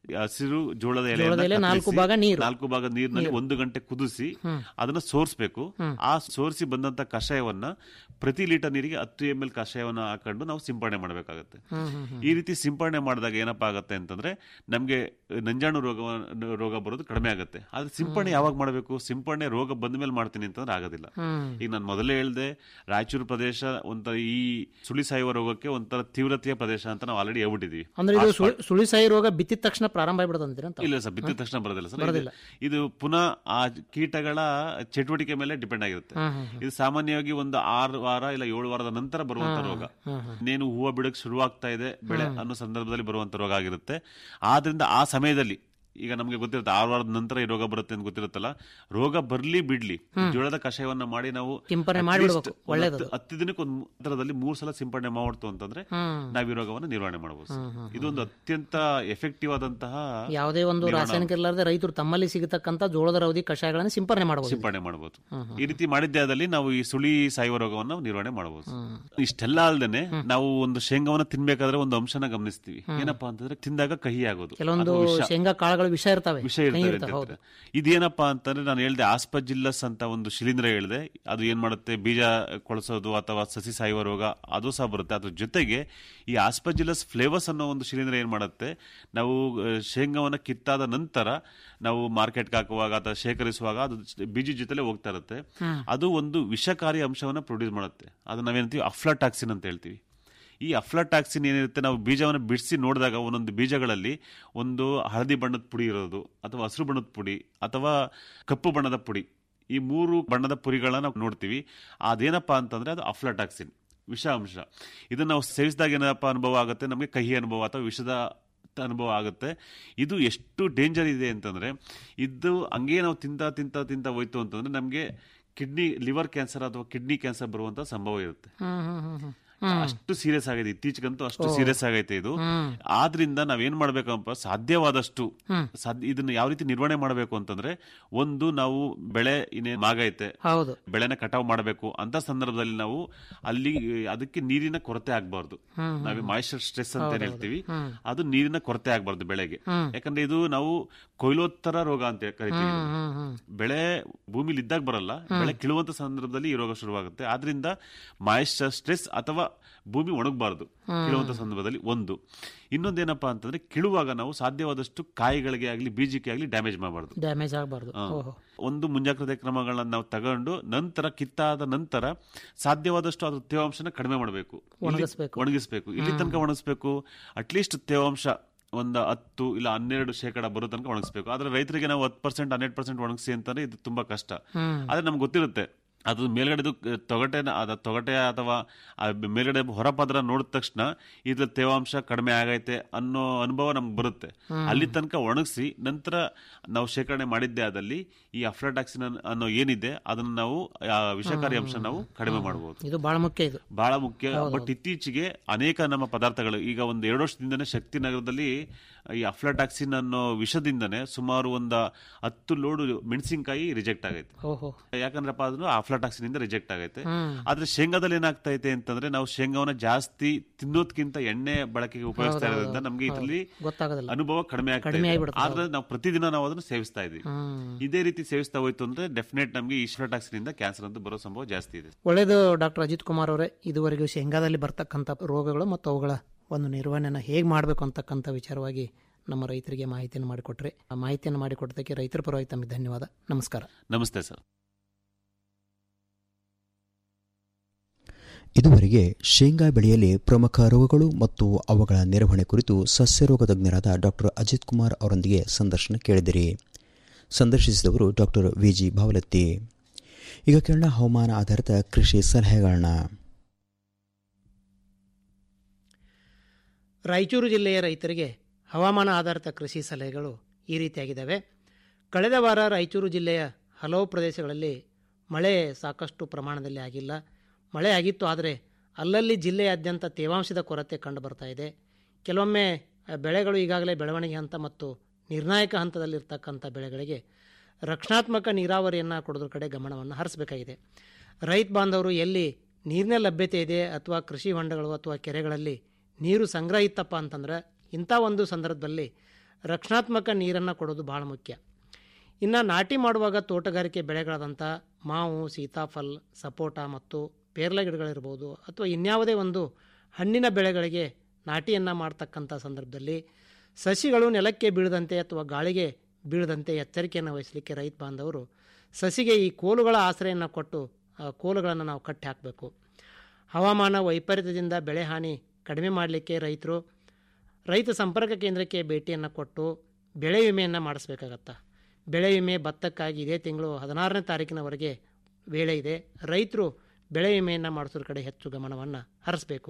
ಹಸಿರು ಜೋಳದ ಜೋಳದ ಎಲೆ ಎಲೆ ನಾಲ್ಕು ಭಾಗ ನೀರು. ನಾಲ್ಕು ಭಾಗ ನೀರಿನಲ್ಲಿ ಒಂದು ಗಂಟೆ ಕುದಿಸಿ ಅದನ್ನ ಸೋರಿಸಬೇಕು ಆ ಸೋರಿಸಿ ಬಂದಂತ ಕಷಾಯವನ್ನ ಪ್ರತಿ ಲೀಟರ್ ನೀರಿಗೆ ಹತ್ತು ಎಂ ಎಲ್ ಕಷಾಯವನ್ನ ಹಾಕೊಂಡು ನಾವು ಸಿಂಪಡಣೆ ಮಾಡಬೇಕಾಗುತ್ತೆ ಈ ರೀತಿ ಸಿಂಪಡಣೆ ಮಾಡಿದಾಗ ಏನಪ್ಪಾ ಆಗುತ್ತೆ ಅಂತಂದ್ರೆ ನಮ್ಗೆ ನಂಜಾಣು ರೋಗ ರೋಗ ಬರೋದು ಕಡಿಮೆ ಆಗುತ್ತೆ ಆದ್ರೆ ಸಿಂಪಡಣೆ ಯಾವಾಗ ಮಾಡಬೇಕು ಸಿಂಪಡಣೆ ರೋಗ ಬಂದ ಮೇಲೆ ಮಾಡ್ತೀನಿ ಅಂತಂದ್ರೆ ಆಗೋದಿಲ್ಲ ಈಗ ನಾನು ಮೊದಲೇ ಹೇಳ್ದೆ ರಾಯಚೂರು ಪ್ರದೇಶ ಒಂಥರ ಈ ಸುಳಿ ಸಾಯುವ ರೋಗಕ್ಕೆ ಒಂಥರ ತೀವ್ರತೆಯ ಪ್ರದೇಶ ಅಂತ ನಾವು ಆಲ್ರೆಡಿ ಹೇಳ್ಬಿಟ್ಟಿದೀವಿ ಅಂದ್ರೆ ಇದು ಸುಳಿ- ಸುಳಿಸಾಯಿ ರೋಗ ಬಿತ್ತಿದ ತಕ್ಷಣ ಪ್ರಾರಂಭ ಆಗ್ಬಿಡೋದು ಅಂತೀರ ಅಂತ ಇಲ್ಲ ಸರ್ ಬಿದ್ದ ತಕ್ಷಣ ಬರೋದಿಲ್ಲ ಸರ್ ಇದು- ಇದು ಪುನಃ ಆ ಕೀಟಗಳ ಚಟುವಟಿಕೆ ಮೇಲೆ ಡಿಪೆಂಡ್ ಆಗಿರುತ್ತೆ ಇದು ಸಾಮಾನ್ಯವಾಗಿ ಒಂದು ಆರು ವಾರ ಇಲ್ಲ ಏಳು ವಾರದ ನಂತರ ಬರುವಂತ ರೋಗ ಇನ್ನೇನು ಹೂವು ಬಿಡಕ್ ಶುರುವಾಗ್ತಾ ಇದೆ ಬೆಳೆ ಅನ್ನೋ ಸಂದರ್ಭದಲ್ಲಿ ಬರುವಂತ ರೋಗ ಆಗಿರುತ್ತೆ ಆದ್ರಿಂದ ಆ ಸಮಯದಲ್ಲಿ ಈಗ ನಮಗೆ ಗೊತ್ತಿರುತ್ತೆ ಆರು ವಾರದ ನಂತರ ಈ ರೋಗ ಬರುತ್ತೆ ಅಂತ ಗೊತ್ತಿರುತ್ತಲ್ಲ ರೋಗ ಬರ್ಲಿ ಬಿಡ್ಲಿ ಜೋಳದ ಕಷಾಯವನ್ನ ಮಾಡಿ ನಾವು ಸಿಂಪರಣೆ at ಮಾಡ್ಬಿಡ್ಬೇಕು. least ಒಂದು ಒಳ್ಳೇದದು. ಹತ್ತು- ಹತ್ತು ದಿನಕ್ಕೆ ಒಂದು ಅಂತರದಲ್ಲಿ ಮೂರು ಸಲ ಸಿಂಪಡಣೆ ಮಾಡ್ತು ಅಂತಂದ್ರೆ ನಾವು ಈ ರೋಗವನ್ನು ನಿರ್ವಹಣೆ ಮಾಡಬಹುದು ಇದೊಂದು ಅತ್ಯಂತ ಎಫೆಕ್ಟಿವ್ ಆದಂತಹ ಯಾವುದೇ ಒಂದು ರಾಸಾಯನಿಕ ಇರಲಾರ್ದೆ ರೈತರು ತಮ್ಮಲ್ಲಿ ಸಿಗತಕ್ಕಂತ ಜೋಳದ ರೌದಿ ಕಷಾಯಗಳನ್ನು ಸಿಂಪರಣೆ ಮಾಡಬಹುದು ಸಿಂಪಡಣೆ ಮಾಡಬಹುದು ಈ ರೀತಿ ಮಾಡಿದ್ದೆ ಆದಲ್ಲಿ ನಾವು ಈ ಸುಳಿ ಸಾಯುವ ರೋಗವನ್ನು ನಿರ್ವಹಣೆ ಮಾಡಬಹುದು ಇಷ್ಟೆಲ್ಲ ಅಲ್ದೇನೆ ನಾವು ಒಂದು ಶೇಂಗಾವನ್ನ ತಿನ್ಬೇಕಾದ್ರೆ ಒಂದು ಅಂಶನ ಗಮನಿಸ್ತೀವಿ ಏನಪ್ಪಾ ಅಂತಂದ್ರೆ ತಿಂದಾಗ ಕಹಿ ಆಗೋದು ಕೆಲವೊಂದು ಅಥವಾ ವಿಷ. ಶೇಂಗಾ ಕಾಳುಗಳು ವಿಷ ಇರ್ತವೆ ವಿಷಯ ಇರ್ತದೆ ಅಂತ ಹೇಳ್ತಾರೆ. ಇದೇನಪ್ಪಾ ಅಂತಂದ್ರೆ ನಾನು ಹೇಳ್ದೆ ಆಸ್ಪಜಿಲ್ಲಸ್ ಅಂತ ಒಂದು ಶಿಲೀಂಧ್ರ ಹೇಳಿದೆ ಅದು ಏನ್ ಮಾಡುತ್ತೆ ಬೀಜ ಕೊಳಸೋದು ಅಥವಾ ಸಸಿ ಸಾಯುವ ರೋಗ ಅದು ಸಹ ಬರುತ್ತೆ ಅದ್ರ ಜೊತೆಗೆ ಈ ಆಸ್ಪಜಿಲ್ಲಸ್ ಫ್ಲೇವರ್ಸ್ ಅನ್ನೋ ಒಂದು ಶಿಲೀಂಧ್ರ ಏನ್ ಮಾಡುತ್ತೆ ನಾವು ಆ, ಶೇಂಗಾವನ್ನ ಕಿತ್ತಾದ ನಂತರ ನಾವು ಮಾರ್ಕೆಟ್ಗೆ ಹಾಕುವಾಗ ಅಥವಾ ಶೇಖರಿಸುವಾಗ ಅದು ಬೀಜ ಜೊತೆಲೆ ಹೋಗ್ತಾ ಇರುತ್ತೆ ಅದು ಒಂದು ವಿಷಕಾರಿ ಅಂಶವನ್ನ ಪ್ರೊಡ್ಯೂಸ್ ಮಾಡುತ್ತೆ ಅದು ನಾವೇನಂತೀವಿ ಅಫ್ಲಾಟಾಕ್ಸಿನ್ ಅಂತ ಹೇಳ್ತೀವಿ ಈ ಅಫ್ಲಾಟಾಕ್ಸಿನ್ ಏನಿರುತ್ತೆ ನಾವು ಬೀಜವನ್ನು ಬಿಡಿಸಿ ನೋಡಿದಾಗ ಒಂದೊಂದು ಬೀಜಗಳಲ್ಲಿ ಒಂದು ಹಳದಿ ಬಣ್ಣದ ಪುಡಿ ಇರೋದು ಅಥವಾ ಹಸಿರು ಬಣ್ಣದ ಪುಡಿ ಅಥವಾ ಕಪ್ಪು ಬಣ್ಣದ ಪುಡಿ ಈ ಮೂರು ಬಣ್ಣದ ಪುರಿಗಳನ್ನ ನಾವು ನೋಡ್ತೀವಿ ಅದೇನಪ್ಪಾ ಅಂತಂದ್ರೆ ಅದು ಅಫ್ಲಾಟಾಕ್ಸಿನ್ ವಿಷ ಅಂಶ ಇದನ್ನ ನಾವು ಸೇವಿಸಿದಾಗ ಏನಪ್ಪ ಅನುಭವ ಆಗುತ್ತೆ ನಮಗೆ ಕಹಿ ಅನುಭವ ಅಥವಾ ವಿಷದ ಅನುಭವ ಆಗುತ್ತೆ ಇದು ಎಷ್ಟು ಡೇಂಜರ್ ಇದೆ ಅಂತಂದ್ರೆ ಇದು ಹಂಗೆ ನಾವು ತಿಂತ ತಿಂತ ತಿಂತ ಹೋಯ್ತು ಅಂತಂದ್ರೆ ನಮಗೆ ಕಿಡ್ನಿ ಲಿವರ್ ಕ್ಯಾನ್ಸರ್ ಅಥವಾ ಕಿಡ್ನಿ ಕ್ಯಾನ್ಸರ್ ಬರುವಂತ ಸಂಭವ ಇರುತ್ತೆ ಅಷ್ಟು ಸೀರಿಯಸ್ ಆಗಿದೆ ಇತ್ತೀಚೆಗಂತೂ ಅಷ್ಟು ಸೀರಿಯಸ್ ಆಗೈತೆ ಇದು ಆದ್ರಿಂದ ನಾವೇನ್ ಮಾಡ್ಬೇಕಪ್ಪ ಸಾಧ್ಯವಾದಷ್ಟು ಸಾಧ್ಯ ಇದನ್ನ ಯಾವ ರೀತಿ ನಿರ್ವಹಣೆ ಮಾಡಬೇಕು ಅಂತಂದ್ರೆ ಒಂದು ನಾವು ಬೆಳೆ ಇನ್ನೇ ಮಾಗೈತೆ ಹೌದು ಬೆಳೆನ ಕಟಾವು ಮಾಡಬೇಕು ಅಂತ ಸಂದರ್ಭದಲ್ಲಿ ನಾವು ಅಲ್ಲಿ ಅದಕ್ಕೆ ನೀರಿನ ಕೊರತೆ ಆಗ್ಬಾರ್ದು ನಾವೇ ಮಾಯಿಶ್ಚರ್ ಸ್ಟ್ರೆಸ್ ಅಂತ ಏನ್ ಹೇಳ್ತೀವಿ ಅದು ನೀರಿನ ಕೊರತೆ ಆಗ್ಬಾರ್ದು ಬೆಳೆಗೆ ಯಾಕಂದ್ರೆ ಇದು ನಾವು ಕೊಯ್ಲೋತ್ತರ ರೋಗ ಅಂತ ಕರಿತೀವಿ ಇದನ್ನ. ಬೆಳೆ ಭೂಮಿಲಿ ಇದ್ದಾಗ ಬರಲ್ಲ ಬೆಳೆ ಕಿಳುವಂತ ಸಂದರ್ಭದಲ್ಲಿ ಈ ರೋಗ ಶುರುವಾಗುತ್ತೆ ಆದ್ರಿಂದ ಮಾಯಿಶ್ಚರ್ ಸ್ಟ್ರೆಸ್ ಅಥವಾ ಭೂಮಿ ಒಣಗಬಾರದು ಕಿಳುವಂತ ಸಂದರ್ಭದಲ್ಲಿ ಒಂದು ಇನ್ನೊಂದೇನಪ್ಪಾ ಅಂತಂದ್ರೆ ಕಿಳುವಾಗ ನಾವು ಸಾಧ್ಯವಾದಷ್ಟು ಕಾಯಿಗಳಿಗೆ ಆಗ್ಲಿ ಬೀಜಕ್ಕೆ ಆಗ್ಲಿ ಡ್ಯಾಮೇಜ್ ಮಾಡಬಾರ್ದು ಡ್ಯಾಮೇಜ್ ಆಗಬಾರ್ದು ಓಹೋ ಒಂದು ಮುಂಜಾಗ್ರತೆ ಕ್ರಮಗಳನ್ನ ನಾವು ತಗೊಂಡು ನಂತರ ಕಿತ್ತಾದ ನಂತರ ಸಾಧ್ಯವಾದಷ್ಟು ಅದ್ರ ತೇವಾಂಶನ ಕಡಿಮೆ ಮಾಡಬೇಕು ಒಣಗಿಸ್ಬೇಕು. ಒಣಗಿಸ್ಬೇಕು ಇಲ್ಲಿ ತನಕ ಒಣಗಿಸ್ಬೇಕು ಅಟ್ಲೀಸ್ಟ್ ತೇವಾಂಶ ಒಂದು ಹತ್ತು ಇಲ್ಲ ಹನ್ನೆರಡು ಶೇಕಡ ಬರೋ ತನಕ ಒಣಗಿಸ್ಬೇಕು ಆದ್ರೆ ರೈತರಿಗೆ ನಾವು ಹತ್ತು ಪರ್ಸೆಂಟ್ ಹನ್ನೆರಡು ಪರ್ಸೆಂಟ್ ಒಣಗಿಸಿ ಅಂತಾನೆ ಇದು ತುಂಬಾ ಕಷ್ಟ ಆದ್ರೆ ನಮ್ಗೆ ಗೊತ್ತಿರುತ್ತೆ ಅದು ಮೇಲ್ಗಡೆದು ತೊಗಟೆ ಅದ ತೊಗಟೆ ಅಥವಾ ಆ ಮೇಲ್ಗಡೆ ಹೊರಪದ್ರ ನೋಡಿದ ತಕ್ಷಣ ಇದ್ರ ತೇವಾಂಶ ಕಡಿಮೆ ಆಗೈತೆ ಅನ್ನೋ ಅನುಭವ ನಮ್ಗೆ ಬರುತ್ತೆ ಅಲ್ಲಿ ತನಕ ಒಣಗಿಸಿ ನಂತರ ನಾವು ಶೇಖರಣೆ ಮಾಡಿದ್ದೆ ಆದಲ್ಲಿ ಈ ಅಫ್ಲಾಟಾಕ್ಸಿನ್ ಅನ್ನೋ ಏನಿದೆ ಅದನ್ನ ನಾವು ಆ ವಿಷಕಾರಿ ಅಂಶ ನಾವು ಕಡಿಮೆ ಮಾಡಬಹುದು ಇದು ಬಹಳ ಮುಖ್ಯ ಇದು ಬಹಳ ಮುಖ್ಯ ಬಟ್ ಇತ್ತೀಚೆಗೆ ಅನೇಕ ನಮ್ಮ ಪದಾರ್ಥಗಳು ಈಗ ಒಂದು ಎರಡು ವರ್ಷದಿಂದನೇ ಶಕ್ತಿ ನಗರದಲ್ಲಿ ಈ ಅಫ್ಲಾಟಾಕ್ಸಿನ್ ಅನ್ನೋ ವಿಷದಿಂದನೇ ಸುಮಾರು ಒಂದು ಹತ್ತು ಲೋಡು ಮೆಣಸಿನಕಾಯಿ ರಿಜೆಕ್ಟ್ ಆಗೈತೆ ಓಹೋ ಯಾಕಂದ್ರಪ್ಪ ಅದನ್ನು ಅಫ್ಲಾಟಾಕ್ಸಿನ್ ಇಂದ ರಿಜೆಕ್ಟ್ ಆಗೈತೆ ಆದ್ರೆ ಶೇಂಗಾದಲ್ಲಿ ಏನಾಗ್ತೈತೆ ಅಂತಂದ್ರೆ ನಾವು ಶೇಂಗಾವನ್ನ ಜಾಸ್ತಿ ತಿನ್ನೋದ್ಕಿಂತ ಎಣ್ಣೆ ಬಳಕೆಗೆ ಉಪಯೋಗಿಸ್ತಾ ಇರೋದ್ರಿಂದ ನಮ್ಗೆ ಇದರಲ್ಲಿ ಗೊತ್ತಾಗೋದಿಲ್ಲ ಅನುಭವ ಕಡಿಮೆ ಆಗ್ತಾ ಕಡಿಮೆ ಇದೆ ಆಗ್ಬಿಡುತ್ತೆ, ಆದ್ರೆ ನಾವು ಪ್ರತಿದಿನ ನಾವು ಅದನ್ನು ಸೇವಿಸ್ತಾ ಇದೀವಿ ಇದೇ ರೀತಿ ಸೇವಿಸ್ತಾ ಹೋಯ್ತು ಅಂದ್ರೆ ಡೆಫಿನೆಟ್ ನಮ್ಗೆ ಈ ಅಫ್ಲಾಟಾಕ್ಸಿನ್ ಇಂದ ಕ್ಯಾನ್ಸರ್ ಅಂತ ಬರೋ ಸಂಭವ ಜಾಸ್ತಿ ಇದೆ ಒಳ್ಳೆಯದು ಡಾಕ್ಟರ್ ಅಜಿತ್ ಕುಮಾರ್ ಅವರೇ ಇದುವರೆಗೂ ಶೇಂಗಾದಲ್ಲಿ ಬರ್ತಕ್ಕಂಥ ರೋಗಗಳು ಮತ್ತು ಅವುಗಳ ಒಂದು ನಿರ್ವಹಣೆಯನ್ನು ಹೇಗೆ ಮಾಡಬೇಕು ಅಂತಕ್ಕಂಥ ವಿಚಾರವಾಗಿ ನಮ್ಮ ರೈತರಿಗೆ ಮಾಹಿತಿಯನ್ನು ಮಾಡಿಕೊಟ್ರೆ ಆ ಮಾಹಿತಿಯನ್ನು ಮಾಡಿಕೊಟ್ಟದಕ್ಕೆ ರೈತರ ಪರವಾಗಿ ತಮಗೆ ಧನ್ಯವಾದ ನಮಸ್ಕಾರ ನಮಸ್ತೆ ಸರ್ ಇದುವರೆಗೆ ಶೇಂಗಾ ಬೆಳೆಯಲ್ಲಿ ಪ್ರಮುಖ ರೋಗಗಳು ಮತ್ತು ಅವುಗಳ ನಿರ್ವಹಣೆ ಕುರಿತು ಸಸ್ಯರೋಗ ತಜ್ಞರಾದ ಡಾಕ್ಟರ್ ಅಜಿತ್ ಕುಮಾರ್ ಅವರೊಂದಿಗೆ ಸಂದರ್ಶನ ಕೇಳಿದಿರಿ ಸಂದರ್ಶಿಸಿದವರು ಡಾಕ್ಟರ್ ವಿಜಿ ಭಾವಲತ್ತಿ ಈಗ ಕೇಳೋಣ ಹವಾಮಾನ ಆಧಾರಿತ ಕೃಷಿ ಸಲಹೆಗಳನ್ನ ರಾಯಚೂರು ಜಿಲ್ಲೆಯ ರೈತರಿಗೆ ಹವಾಮಾನ ಆಧಾರಿತ ಕೃಷಿ ಸಲಹೆಗಳು ಈ ರೀತಿಯಾಗಿದ್ದಾವೆ ಕಳೆದ ವಾರ ರಾಯಚೂರು ಜಿಲ್ಲೆಯ ಹಲವು ಪ್ರದೇಶಗಳಲ್ಲಿ ಮಳೆ ಸಾಕಷ್ಟು ಪ್ರಮಾಣದಲ್ಲಿ ಆಗಿಲ್ಲ ಮಳೆ ಆಗಿತ್ತು ಆದರೆ ಅಲ್ಲಲ್ಲಿ ಜಿಲ್ಲೆಯಾದ್ಯಂತ ತೇವಾಂಶದ ಕೊರತೆ ಕಂಡು ಬರ್ತಾ ಇದೆ ಕೆಲವೊಮ್ಮೆ ಆ, ಬೆಳೆಗಳು ಈಗಾಗಲೇ ಬೆಳವಣಿಗೆ ಹಂತ ಮತ್ತು ನಿರ್ಣಾಯಕ ಹಂತದಲ್ಲಿರ್ತಕ್ಕಂಥ ಬೆಳೆಗಳಿಗೆ ರಕ್ಷಣಾತ್ಮಕ ನೀರಾವರಿಯನ್ನು ಕೊಡೋದ್ರ ಕಡೆ ಗಮನವನ್ನು ಹರಿಸಬೇಕಾಗಿದೆ ರೈತ ಬಾಂಧವರು ಎಲ್ಲಿ ನೀರಿನ ಲಭ್ಯತೆ ಇದೆ ಅಥವಾ ಕೃಷಿ ಹೊಂಡಗಳು ಅಥವಾ ಕೆರೆಗಳಲ್ಲಿ ನೀರು ಸಂಗ್ರಹ ಇತ್ತಪ್ಪ ಅಂತಂದ್ರೆ ಇಂಥ ಒಂದು ಸಂದರ್ಭದಲ್ಲಿ ರಕ್ಷಣಾತ್ಮಕ ನೀರನ್ನು ಕೊಡೋದು ಭಾಳ ಮುಖ್ಯ ಇನ್ನು ನಾಟಿ ಮಾಡುವಾಗ ತೋಟಗಾರಿಕೆ ಬೆಳೆಗಳಾದಂಥ ಮಾವು ಸೀತಾಫಲ್ ಸಪೋಟ ಮತ್ತು ಪೇರ್ಲೆ ಗಿಡಗಳಿರ್ಬೋದು ಅಥವಾ ಇನ್ಯಾವುದೇ ಒಂದು ಹಣ್ಣಿನ ಬೆಳೆಗಳಿಗೆ ನಾಟಿಯನ್ನು ಮಾಡ್ತಕ್ಕಂಥ ಸಂದರ್ಭದಲ್ಲಿ ಸಸಿಗಳು ನೆಲಕ್ಕೆ ಬೀಳದಂತೆ ಅಥವಾ ಗಾಳಿಗೆ ಬೀಳದಂತೆ ಎಚ್ಚರಿಕೆಯನ್ನು ವಹಿಸಲಿಕ್ಕೆ ರೈತ ಬಾಂಧವರು ಸಸಿಗೆ ಈ ಕೋಲುಗಳ ಆಶ್ರಯನ್ನು ಕೊಟ್ಟು ಆ ಕೋಲುಗಳನ್ನು ನಾವು ಕಟ್ಟಿ ಹಾಕಬೇಕು ಹವಾಮಾನ ವೈಪರೀತ್ಯದಿಂದ ಬೆಳೆ ಹಾನಿ ಕಡಿಮೆ ಮಾಡಲಿಕ್ಕೆ ರೈತರು ರೈತ ಸಂಪರ್ಕ ಕೇಂದ್ರಕ್ಕೆ ಭೇಟಿಯನ್ನು ಕೊಟ್ಟು ಬೆಳೆ ವಿಮೆಯನ್ನು ಮಾಡಿಸ್ಬೇಕಾಗತ್ತೆ ಬೆಳೆ ವಿಮೆ ಭತ್ತಕ್ಕಾಗಿ ಇದೇ ತಿಂಗಳು ಹದಿನಾರನೇ ತಾರೀಕಿನವರೆಗೆ ವೇಳೆ ಇದೆ ರೈತರು ಬೆಳೆ ವಿಮೆಯನ್ನು ಮಾಡಿಸೋದ್ರ ಕಡೆ ಹೆಚ್ಚು ಗಮನವನ್ನು ಹರಿಸಬೇಕು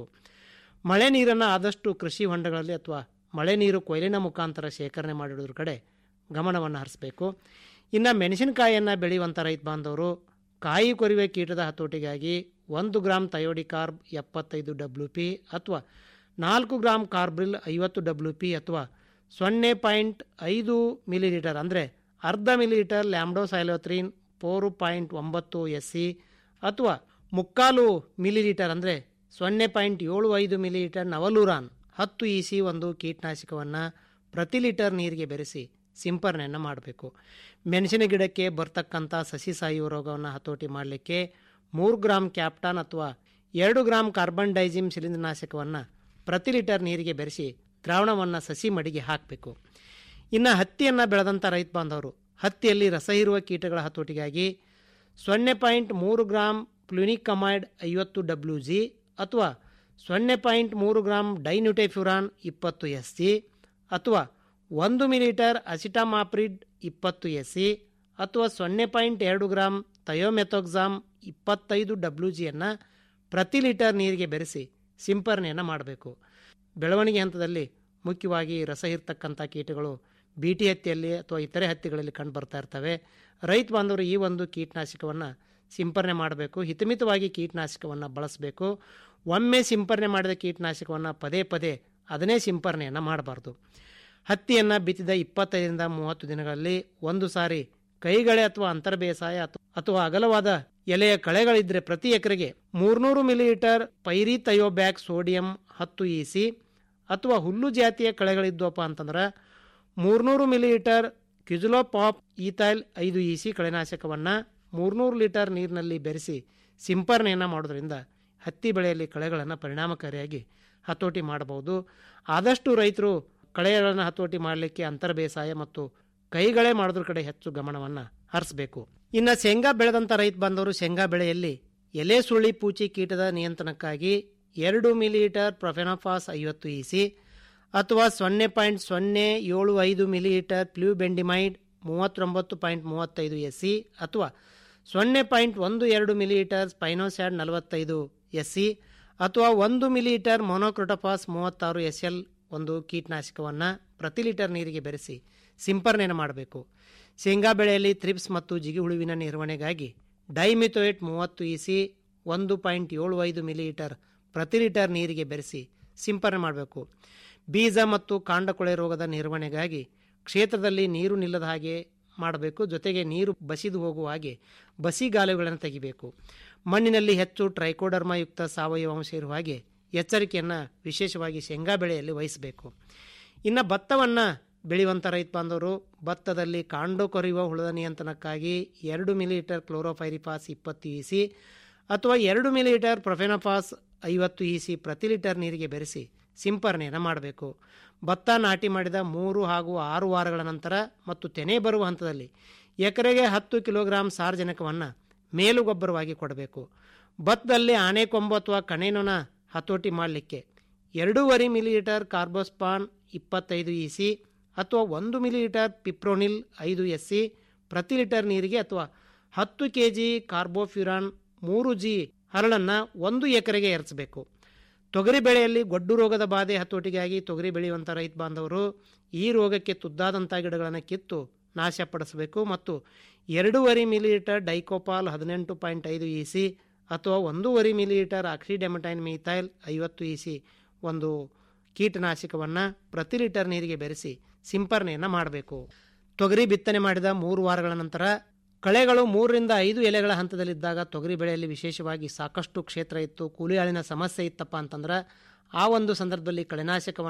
ಮಳೆ ನೀರನ್ನು ಆದಷ್ಟು ಕೃಷಿ ಹೊಂಡಗಳಲ್ಲಿ ಅಥವಾ ಮಳೆ ನೀರು ಕೊಯ್ಲಿನ ಮುಖಾಂತರ ಶೇಖರಣೆ ಮಾಡಿಡೋದ್ರ ಕಡೆ ಗಮನವನ್ನು ಹರಿಸಬೇಕು ಇನ್ನು ಮೆಣಸಿನಕಾಯಿಯನ್ನು ಬೆಳೆಯುವಂಥ ರೈತ ಬಾಂಧವರು ಕಾಯಿ ಕೊರಿಯುವ ಕೀಟದ ಹತೋಟಿಗಾಗಿ ಒಂದು ಗ್ರಾಮ್ ತಯೋಡಿ ಕಾರ್ಬ್ ಎಪ್ಪತ್ತೈದು ಡಬ್ಲ್ಯೂ ಪಿ ಅಥವಾ ನಾಲ್ಕು ಗ್ರಾಮ್ ಕಾರ್ಬ್ರಿಲ್ ಐವತ್ತು ಡಬ್ಲ್ಯೂ ಪಿ ಅಥವಾ ಸೊನ್ನೆ ಪಾಯಿಂಟ್ ಐದು ಮಿಲಿಲೀಟರ್ ಅಂದರೆ ಅರ್ಧ ಮಿಲಿಲೀಟರ್ ಲ್ಯಾಮ್ಡೋಸೈಲೋತ್ರಿನ್ ಫೋರು ಪಾಯಿಂಟ್ ಒಂಬತ್ತು ಎಸ್ ಸಿ ಅಥವಾ ಮುಕ್ಕಾಲು ಮಿಲಿಲೀಟರ್ ಅಂದರೆ ಸೊನ್ನೆ ಪಾಯಿಂಟ್ ಏಳು ಐದು ಮಿಲಿಲೀಟರ್ ನವಲೂರಾನ್ ಹತ್ತು ಇ ಸಿ ಒಂದು ಕೀಟನಾಶಕವನ್ನು ಪ್ರತಿ ಲೀಟರ್ ನೀರಿಗೆ ಬೆರೆಸಿ ಸಿಂಪರಣೆಯನ್ನು ಮಾಡಬೇಕು ಮೆಣಸಿನ ಗಿಡಕ್ಕೆ ಬರ್ತಕ್ಕಂಥ ಸಸಿ ಸಾಯುವ ರೋಗವನ್ನು ಹತೋಟಿ ಮಾಡಲಿಕ್ಕೆ ಮೂರು ಗ್ರಾಮ್ ಕ್ಯಾಪ್ಟಾನ್ ಅಥವಾ ಎರಡು ಗ್ರಾಮ್ ಕಾರ್ಬನ್ ಡೈಜಿಮ್ ಶಿಲೀಂಧ್ರನಾಶಕವನ್ನು ಪ್ರತಿ ಲೀಟರ್ ನೀರಿಗೆ ಬೆರೆಸಿ ದ್ರಾವಣವನ್ನು ಸಸಿ ಮಡಿಗೆ ಹಾಕಬೇಕು ಇನ್ನು ಹತ್ತಿಯನ್ನು ಬೆಳೆದಂಥ ರೈತ ಬಾಂಧವರು ಹತ್ತಿಯಲ್ಲಿ ರಸ ಹೀರುವ ಕೀಟಗಳ ಹತೋಟಿಗಾಗಿ ಸೊನ್ನೆ ಪಾಯಿಂಟ್ ಮೂರು ಗ್ರಾಮ್ ಪ್ಲುನಿಕಮೈಡ್ ಐವತ್ತು ಡಬ್ಲ್ಯೂ ಜಿ ಅಥವಾ ಸೊನ್ನೆ ಪಾಯಿಂಟ್ ಮೂರು ಗ್ರಾಮ್ ಡೈನ್ಯೂಟೆಫ್ಯುರಾನ್ ಇಪ್ಪತ್ತು ಎಸ್ ಸಿ ಅಥವಾ ಒಂದು ಮಿಲಿಟರ್ ಅಸಿಟಾಮಾಪ್ರಿಡ್ ಇಪ್ಪತ್ತು ಎಸ್ ಸಿ ಅಥವಾ ಸೊನ್ನೆ ಪಾಯಿಂಟ್ ಎರಡು ಗ್ರಾಮ್ ಥಯೋಮೆಥೋಕ್ಸಾಮ್ ಇಪ್ಪತ್ತೈದು ಡಬ್ಲ್ಯೂ ಜಿಯನ್ನು ಪ್ರತಿ ಲೀಟರ್ ನೀರಿಗೆ ಬೆರೆಸಿ ಸಿಂಪರಣೆಯನ್ನು ಮಾಡಬೇಕು ಬೆಳವಣಿಗೆ ಹಂತದಲ್ಲಿ ಮುಖ್ಯವಾಗಿ ರಸ ಇರ್ತಕ್ಕಂಥ ಕೀಟಗಳು ಬೀಟಿ ಹತ್ತಿಯಲ್ಲಿ ಅಥವಾ ಇತರೆ ಹತ್ತಿಗಳಲ್ಲಿ ಕಂಡು ಬರ್ತಾ ಇರ್ತವೆ ರೈತ ಬಾಂಧವರು ಈ ಒಂದು ಕೀಟನಾಶಕವನ್ನು ಸಿಂಪರಣೆ ಮಾಡಬೇಕು ಹಿತಮಿತವಾಗಿ ಕೀಟನಾಶಕವನ್ನು ಬಳಸಬೇಕು ಒಮ್ಮೆ ಸಿಂಪರಣೆ ಮಾಡಿದ ಕೀಟನಾಶಕವನ್ನು ಪದೇ ಪದೇ ಅದನ್ನೇ ಸಿಂಪರಣೆಯನ್ನು ಮಾಡಬಾರ್ದು ಹತ್ತಿಯನ್ನು ಬಿತ್ತಿದ ಇಪ್ಪತ್ತೈದರಿಂದ ಮೂವತ್ತು ದಿನಗಳಲ್ಲಿ ಒಂದು ಸಾರಿ ಕೈಗಳೆ ಅಥವಾ ಅಂತರ ಬೇಸಾಯ ಅಥವಾ ಅಗಲವಾದ ಎಲೆಯ ಕಳೆಗಳಿದ್ರೆ ಪ್ರತಿ ಎಕರೆಗೆ ಮೂರ್ನೂರು ಮಿಲಿಲೀಟರ್ ಪೈರಿಥಯೋಬ್ಯಾಕ್ ಸೋಡಿಯಂ ಹತ್ತು ಇ ಸಿ ಅಥವಾ ಹುಲ್ಲು ಜಾತಿಯ ಕಳೆಗಳಿದ್ವಪ್ಪ ಅಂತಂದ್ರೆ ಮೂರ್ನೂರು ಮಿಲಿಲೀಟರ್ ಕ್ಯುಜುಲೋಪಾಪ್ ಈಥೈಲ್ ಐದು ಇ ಸಿ ಕಳೆನಾಶಕವನ್ನು ಮೂರ್ನೂರು ಲೀಟರ್ ನೀರಿನಲ್ಲಿ ಬೆರೆಸಿ ಸಿಂಪರಣೆಯನ್ನು ಮಾಡೋದ್ರಿಂದ ಹತ್ತಿ ಬೆಳೆಯಲ್ಲಿ ಕಳೆಗಳನ್ನು ಪರಿಣಾಮಕಾರಿಯಾಗಿ ಹತೋಟಿ ಮಾಡಬಹುದು ಆದಷ್ಟು ರೈತರು ಕಳೆಗಳನ್ನು ಹತೋಟಿ ಮಾಡಲಿಕ್ಕೆ ಅಂತರ ಬೇಸಾಯ ಮತ್ತು ಕೈಗಳೇ ಮಾಡೋದ್ರ ಕಡೆ ಹೆಚ್ಚು ಗಮನವನ್ನು ಹರಿಸಬೇಕು ಇನ್ನು ಶೇಂಗಾ ಬೆಳೆದಂಥ ರೈತ ಬಂದವರು ಶೇಂಗಾ ಬೆಳೆಯಲ್ಲಿ ಎಲೆ ಸುಳ್ಳಿ ಪೂಚಿ ಕೀಟದ ನಿಯಂತ್ರಣಕ್ಕಾಗಿ ಎರಡು ಮಿಲಿಲೀಟರ್ ಪ್ರೊಫೆನಾಫಾಸ್ ಐವತ್ತು ಇ ಸಿ ಅಥವಾ ಸೊನ್ನೆ ಪಾಯಿಂಟ್ ಸೊನ್ನೆ ಏಳು ಐದು ಮಿಲಿಲೀಟರ್ ಪ್ಲ್ಯೂಬೆಂಡಿಮೈಡ್ ಮೂವತ್ತೊಂಬತ್ತು ಪಾಯಿಂಟ್ ಮೂವತ್ತೈದು ಎಸ್ ಸಿ ಅಥವಾ ಸೊನ್ನೆ ಪಾಯಿಂಟ್ ಒಂದು ಎರಡು ಮಿಲಿಲೀಟರ್ ಸ್ಪೈನೋಸ್ಯಾಡ್ ನಲವತ್ತೈದು ಎಸ್ ಸಿ ಅಥವಾ ಒಂದು ಮಿಲಿಲೀಟರ್ ಮೊನೋಕ್ರೋಟೋಫಾಸ್ ಮೂವತ್ತಾರು ಎಸ್ ಎಲ್ ಒಂದು ಕೀಟನಾಶಕವನ್ನು ಪ್ರತಿ ಲೀಟರ್ ನೀರಿಗೆ ಬೆರೆಸಿ ಸಿಂಪರಣೆಯನ್ನು ಮಾಡಬೇಕು ಶೇಂಗಾ ಬೆಳೆಯಲ್ಲಿ ಥ್ರಿಪ್ಸ್ ಮತ್ತು ಜಿಗಿಹುಳುವಿನ ನಿರ್ವಹಣೆಗಾಗಿ ಡೈಮಿಥೋಯೇಟ್ ಮೂವತ್ತು ಇ ಸಿ ಒಂದು ಪಾಯಿಂಟ್ ಏಳು ಐದು ಮಿಲಿಲೀಟರ್ ಪ್ರತಿ ಲೀಟರ್ ನೀರಿಗೆ ಬೆರೆಸಿ ಸಿಂಪರಣೆ ಮಾಡಬೇಕು ಬೀಜ ಮತ್ತು ಕಾಂಡಕೊಳೆ ರೋಗದ ನಿರ್ವಹಣೆಗಾಗಿ ಕ್ಷೇತ್ರದಲ್ಲಿ ನೀರು ನಿಲ್ಲದ ಹಾಗೆ ಮಾಡಬೇಕು ಜೊತೆಗೆ ನೀರು ಬಸಿದು ಹೋಗುವ ಹಾಗೆ ಬಸಿಗಾಲುಗಳನ್ನು ತೆಗಿಬೇಕು ಮಣ್ಣಿನಲ್ಲಿ ಹೆಚ್ಚು ಟ್ರೈಕೋಡರ್ಮಯುಕ್ತ ಸಾವಯವ ಅಂಶ ಇರುವ ಹಾಗೆ ಎಚ್ಚರಿಕೆಯನ್ನು ವಿಶೇಷವಾಗಿ ಶೇಂಗಾ ಬೆಳೆಯಲ್ಲಿ ವಹಿಸಬೇಕು ಇನ್ನು ಭತ್ತವನ್ನು ಬೆಳೆಯುವಂಥ ರೈತ ಬಾಂಧವರು ಭತ್ತದಲ್ಲಿ ಕಾಂಡು ಕೊರೆಯುವ ಹುಳದ ನಿಯಂತ್ರಣಕ್ಕಾಗಿ ಎರಡು ಮಿಲಿಲೀಟರ್ ಕ್ಲೋರೋಫೈರಿಫಾಸ್ ಇಪ್ಪತ್ತು ಇ ಸಿ ಅಥವಾ ಎರಡು ಮಿಲಿಲೀಟರ್ ಪ್ರೊಫೆನೋಫಾಸ್ ಐವತ್ತು ಇ ಸಿ ಪ್ರತಿ ಲೀಟರ್ ನೀರಿಗೆ ಬೆರೆಸಿ ಸಿಂಪರಣೆಯನ್ನು ಮಾಡಬೇಕು ಭತ್ತ ನಾಟಿ ಮಾಡಿದ ಮೂರು ಹಾಗೂ ಆರು ವಾರಗಳ ನಂತರ ಮತ್ತು ತೆನೆ ಬರುವ ಹಂತದಲ್ಲಿ ಎಕರೆಗೆ ಹತ್ತು ಕಿಲೋಗ್ರಾಂ ಸಾರಜನಕವನ್ನು ಮೇಲುಗೊಬ್ಬರವಾಗಿ ಕೊಡಬೇಕು ಭತ್ತದಲ್ಲಿ ಆನೆಕೊಂಬು ಅಥವಾ ಕಣೇನೊನ ಹತೋಟಿ ಮಾಡಲಿಕ್ಕೆ ಎರಡೂವರೆ ಮಿಲಿಲೀಟರ್ ಕಾರ್ಬೋಸ್ಪಾನ್ ಇಪ್ಪತ್ತೈದು ಇ ಸಿ ಅಥವಾ ಒಂದು ಮಿಲಿಲೀಟರ್ ಪಿಪ್ರೋನಿಲ್ ಐದು ಎಸ್ ಸಿ ಪ್ರತಿ ಲೀಟರ್ ನೀರಿಗೆ ಅಥವಾ ಹತ್ತು ಕೆ ಜಿ ಕಾರ್ಬೋಫ್ಯೂರಾನ್ ಮೂರು ಜಿ ಹರಳನ್ನು ಒಂದು ಎಕರೆಗೆ ಎರಚಬೇಕು ತೊಗರಿ ಬೆಳೆಯಲ್ಲಿ ಗೊಡ್ಡು ರೋಗದ ಬಾಧೆ ಹತೋಟಿಗಾಗಿ ತೊಗರಿ ಬೆಳೆಯುವಂಥ ರೈತ ಬಾಂಧವರು ಈ ರೋಗಕ್ಕೆ ತುದ್ದಾದಂಥ ಗಿಡಗಳನ್ನು ಕಿತ್ತು ನಾಶಪಡಿಸಬೇಕು ಮತ್ತು ಎರಡೂವರೆ ಮಿಲಿಲೀಟರ್ ಡೈಕೋಪಾಲ್ ಹದಿನೆಂಟು ಪಾಯಿಂಟ್ ಐದು ಇ ಸಿ ಅಥವಾ ಒಂದೂವರೆ ಮಿಲಿಲೀಟರ್ ಆಕ್ಸಿಡೆಮಟೈನ್ ಮೀಥೈಲ್ ಐವತ್ತು ಇ ಸಿ ಒಂದು ಕೀಟನಾಶಕವನ್ನು ಪ್ರತಿ ಲೀಟರ್ ನೀರಿಗೆ ಬೆರೆಸಿ ಸಿಂಪರಣೆಯನ್ನು ಮಾಡಬೇಕು ತೊಗರಿ ಬಿತ್ತನೆ ಮಾಡಿದ ಮೂರು ವಾರಗಳ ನಂತರ ಕಳೆಗಳು ಮೂರರಿಂದ ಐದು ಎಲೆಗಳ ಹಂತದಲ್ಲಿದ್ದಾಗ ತೊಗರಿ ಬೆಳೆಯಲ್ಲಿ ವಿಶೇಷವಾಗಿ ಸಾಕಷ್ಟು ಕ್ಷೇತ್ರ ಇತ್ತು ಕೂಲಿ ಆಳಿನ ಸಮಸ್ಯೆ ಇತ್ತಪ್ಪ ಅಂತಂದ್ರೆ ಆ ಒಂದು ಸಂದರ್ಭದಲ್ಲಿ ಕಳೆನಾಶಕವನ್ನು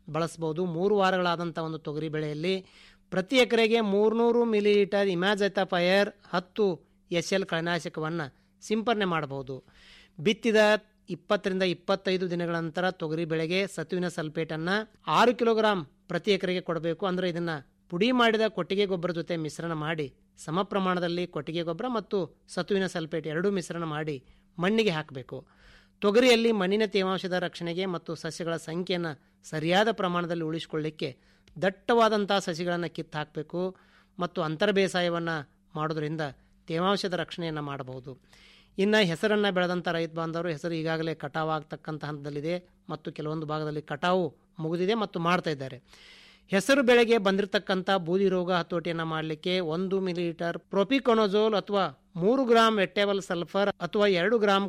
ಬಳಸ್ಬೋದು ಮೂರು ವಾರಗಳಾದಂಥ ಒಂದು ತೊಗರಿ ಬೆಳೆಯಲ್ಲಿ ಪ್ರತಿ ಎಕರೆಗೆ ಮೂರ್ನೂರು ಮಿಲಿಲೀಟರ್ ಇಮ್ಯಾಜೈತಫೈರ್ ಹತ್ತು ಎಸ್ ಎಲ್ ಕಳೆನಾಶಕವನ್ನು ಸಿಂಪರಣೆ ಮಾಡಬಹುದು ಬಿತ್ತಿದ ಇಪ್ಪತ್ತರಿಂದ ಇಪ್ಪತ್ತೈದು ದಿನಗಳ ನಂತರ ತೊಗರಿ ಬೆಳೆಗೆ ಸತುವಿನ ಸಲ್ಫೇಟನ್ನು ಆರು ಕಿಲೋಗ್ರಾಂ ಪ್ರತಿ ಎಕರೆಗೆ ಕೊಡಬೇಕು ಅಂದರೆ ಇದನ್ನು ಪುಡಿ ಮಾಡಿದ ಕೊಟ್ಟಿಗೆ ಗೊಬ್ಬರ ಜೊತೆ ಮಿಶ್ರಣ ಮಾಡಿ ಸಮ ಪ್ರಮಾಣದಲ್ಲಿ ಕೊಟ್ಟಿಗೆ ಗೊಬ್ಬರ ಮತ್ತು ಸತುವಿನ ಸಲ್ಫೇಟ್ ಎರಡೂ ಮಿಶ್ರಣ ಮಾಡಿ ಮಣ್ಣಿಗೆ ಹಾಕಬೇಕು ತೊಗರಿಯಲ್ಲಿ ಮಣ್ಣಿನ ತೇವಾಂಶದ ರಕ್ಷಣೆಗೆ ಮತ್ತು ಸಸ್ಯಗಳ ಸಂಖ್ಯೆಯನ್ನು ಸರಿಯಾದ ಪ್ರಮಾಣದಲ್ಲಿ ಉಳಿಸಿಕೊಳ್ಳಿಕ್ಕೆ ದಟ್ಟವಾದಂಥ ಸಸಿಗಳನ್ನು ಕಿತ್ತು ಹಾಕಬೇಕು ಮತ್ತು ಅಂತರ ಬೇಸಾಯವನ್ನು ಮಾಡೋದ್ರಿಂದ ತೇವಾಂಶದ ರಕ್ಷಣೆಯನ್ನು ಮಾಡಬಹುದು ಇನ್ನು ಹೆಸರನ್ನು ಬೆಳೆದಂಥ ರೈತ ಬಾಂಧವರು ಹೆಸರು ಈಗಾಗಲೇ ಕಟಾವು ಆಗ್ತಕ್ಕಂಥ ಹಂತದಲ್ಲಿದೆ ಮತ್ತು ಕೆಲವೊಂದು ಭಾಗದಲ್ಲಿ ಕಟಾವು ಮುಗಿದಿದೆ ಮತ್ತು ಮಾಡ್ತಾ ಇದ್ದಾರೆ ಹೆಸರು ಬೆಳೆಗೆ ಬಂದಿರತಕ್ಕಂಥ ಬೂದಿ ರೋಗ ಹತೋಟಿಯನ್ನು ಮಾಡಲಿಕ್ಕೆ ಒಂದು ಮಿಲಿಲೀಟರ್ ಪ್ರೊಪಿಕೊನೋಜೋಲ್ ಅಥವಾ ಮೂರು ಗ್ರಾಂ ವೆಟ್ಟೇಬಲ್ ಸಲ್ಫರ್ ಅಥವಾ ಎರಡು ಗ್ರಾಂ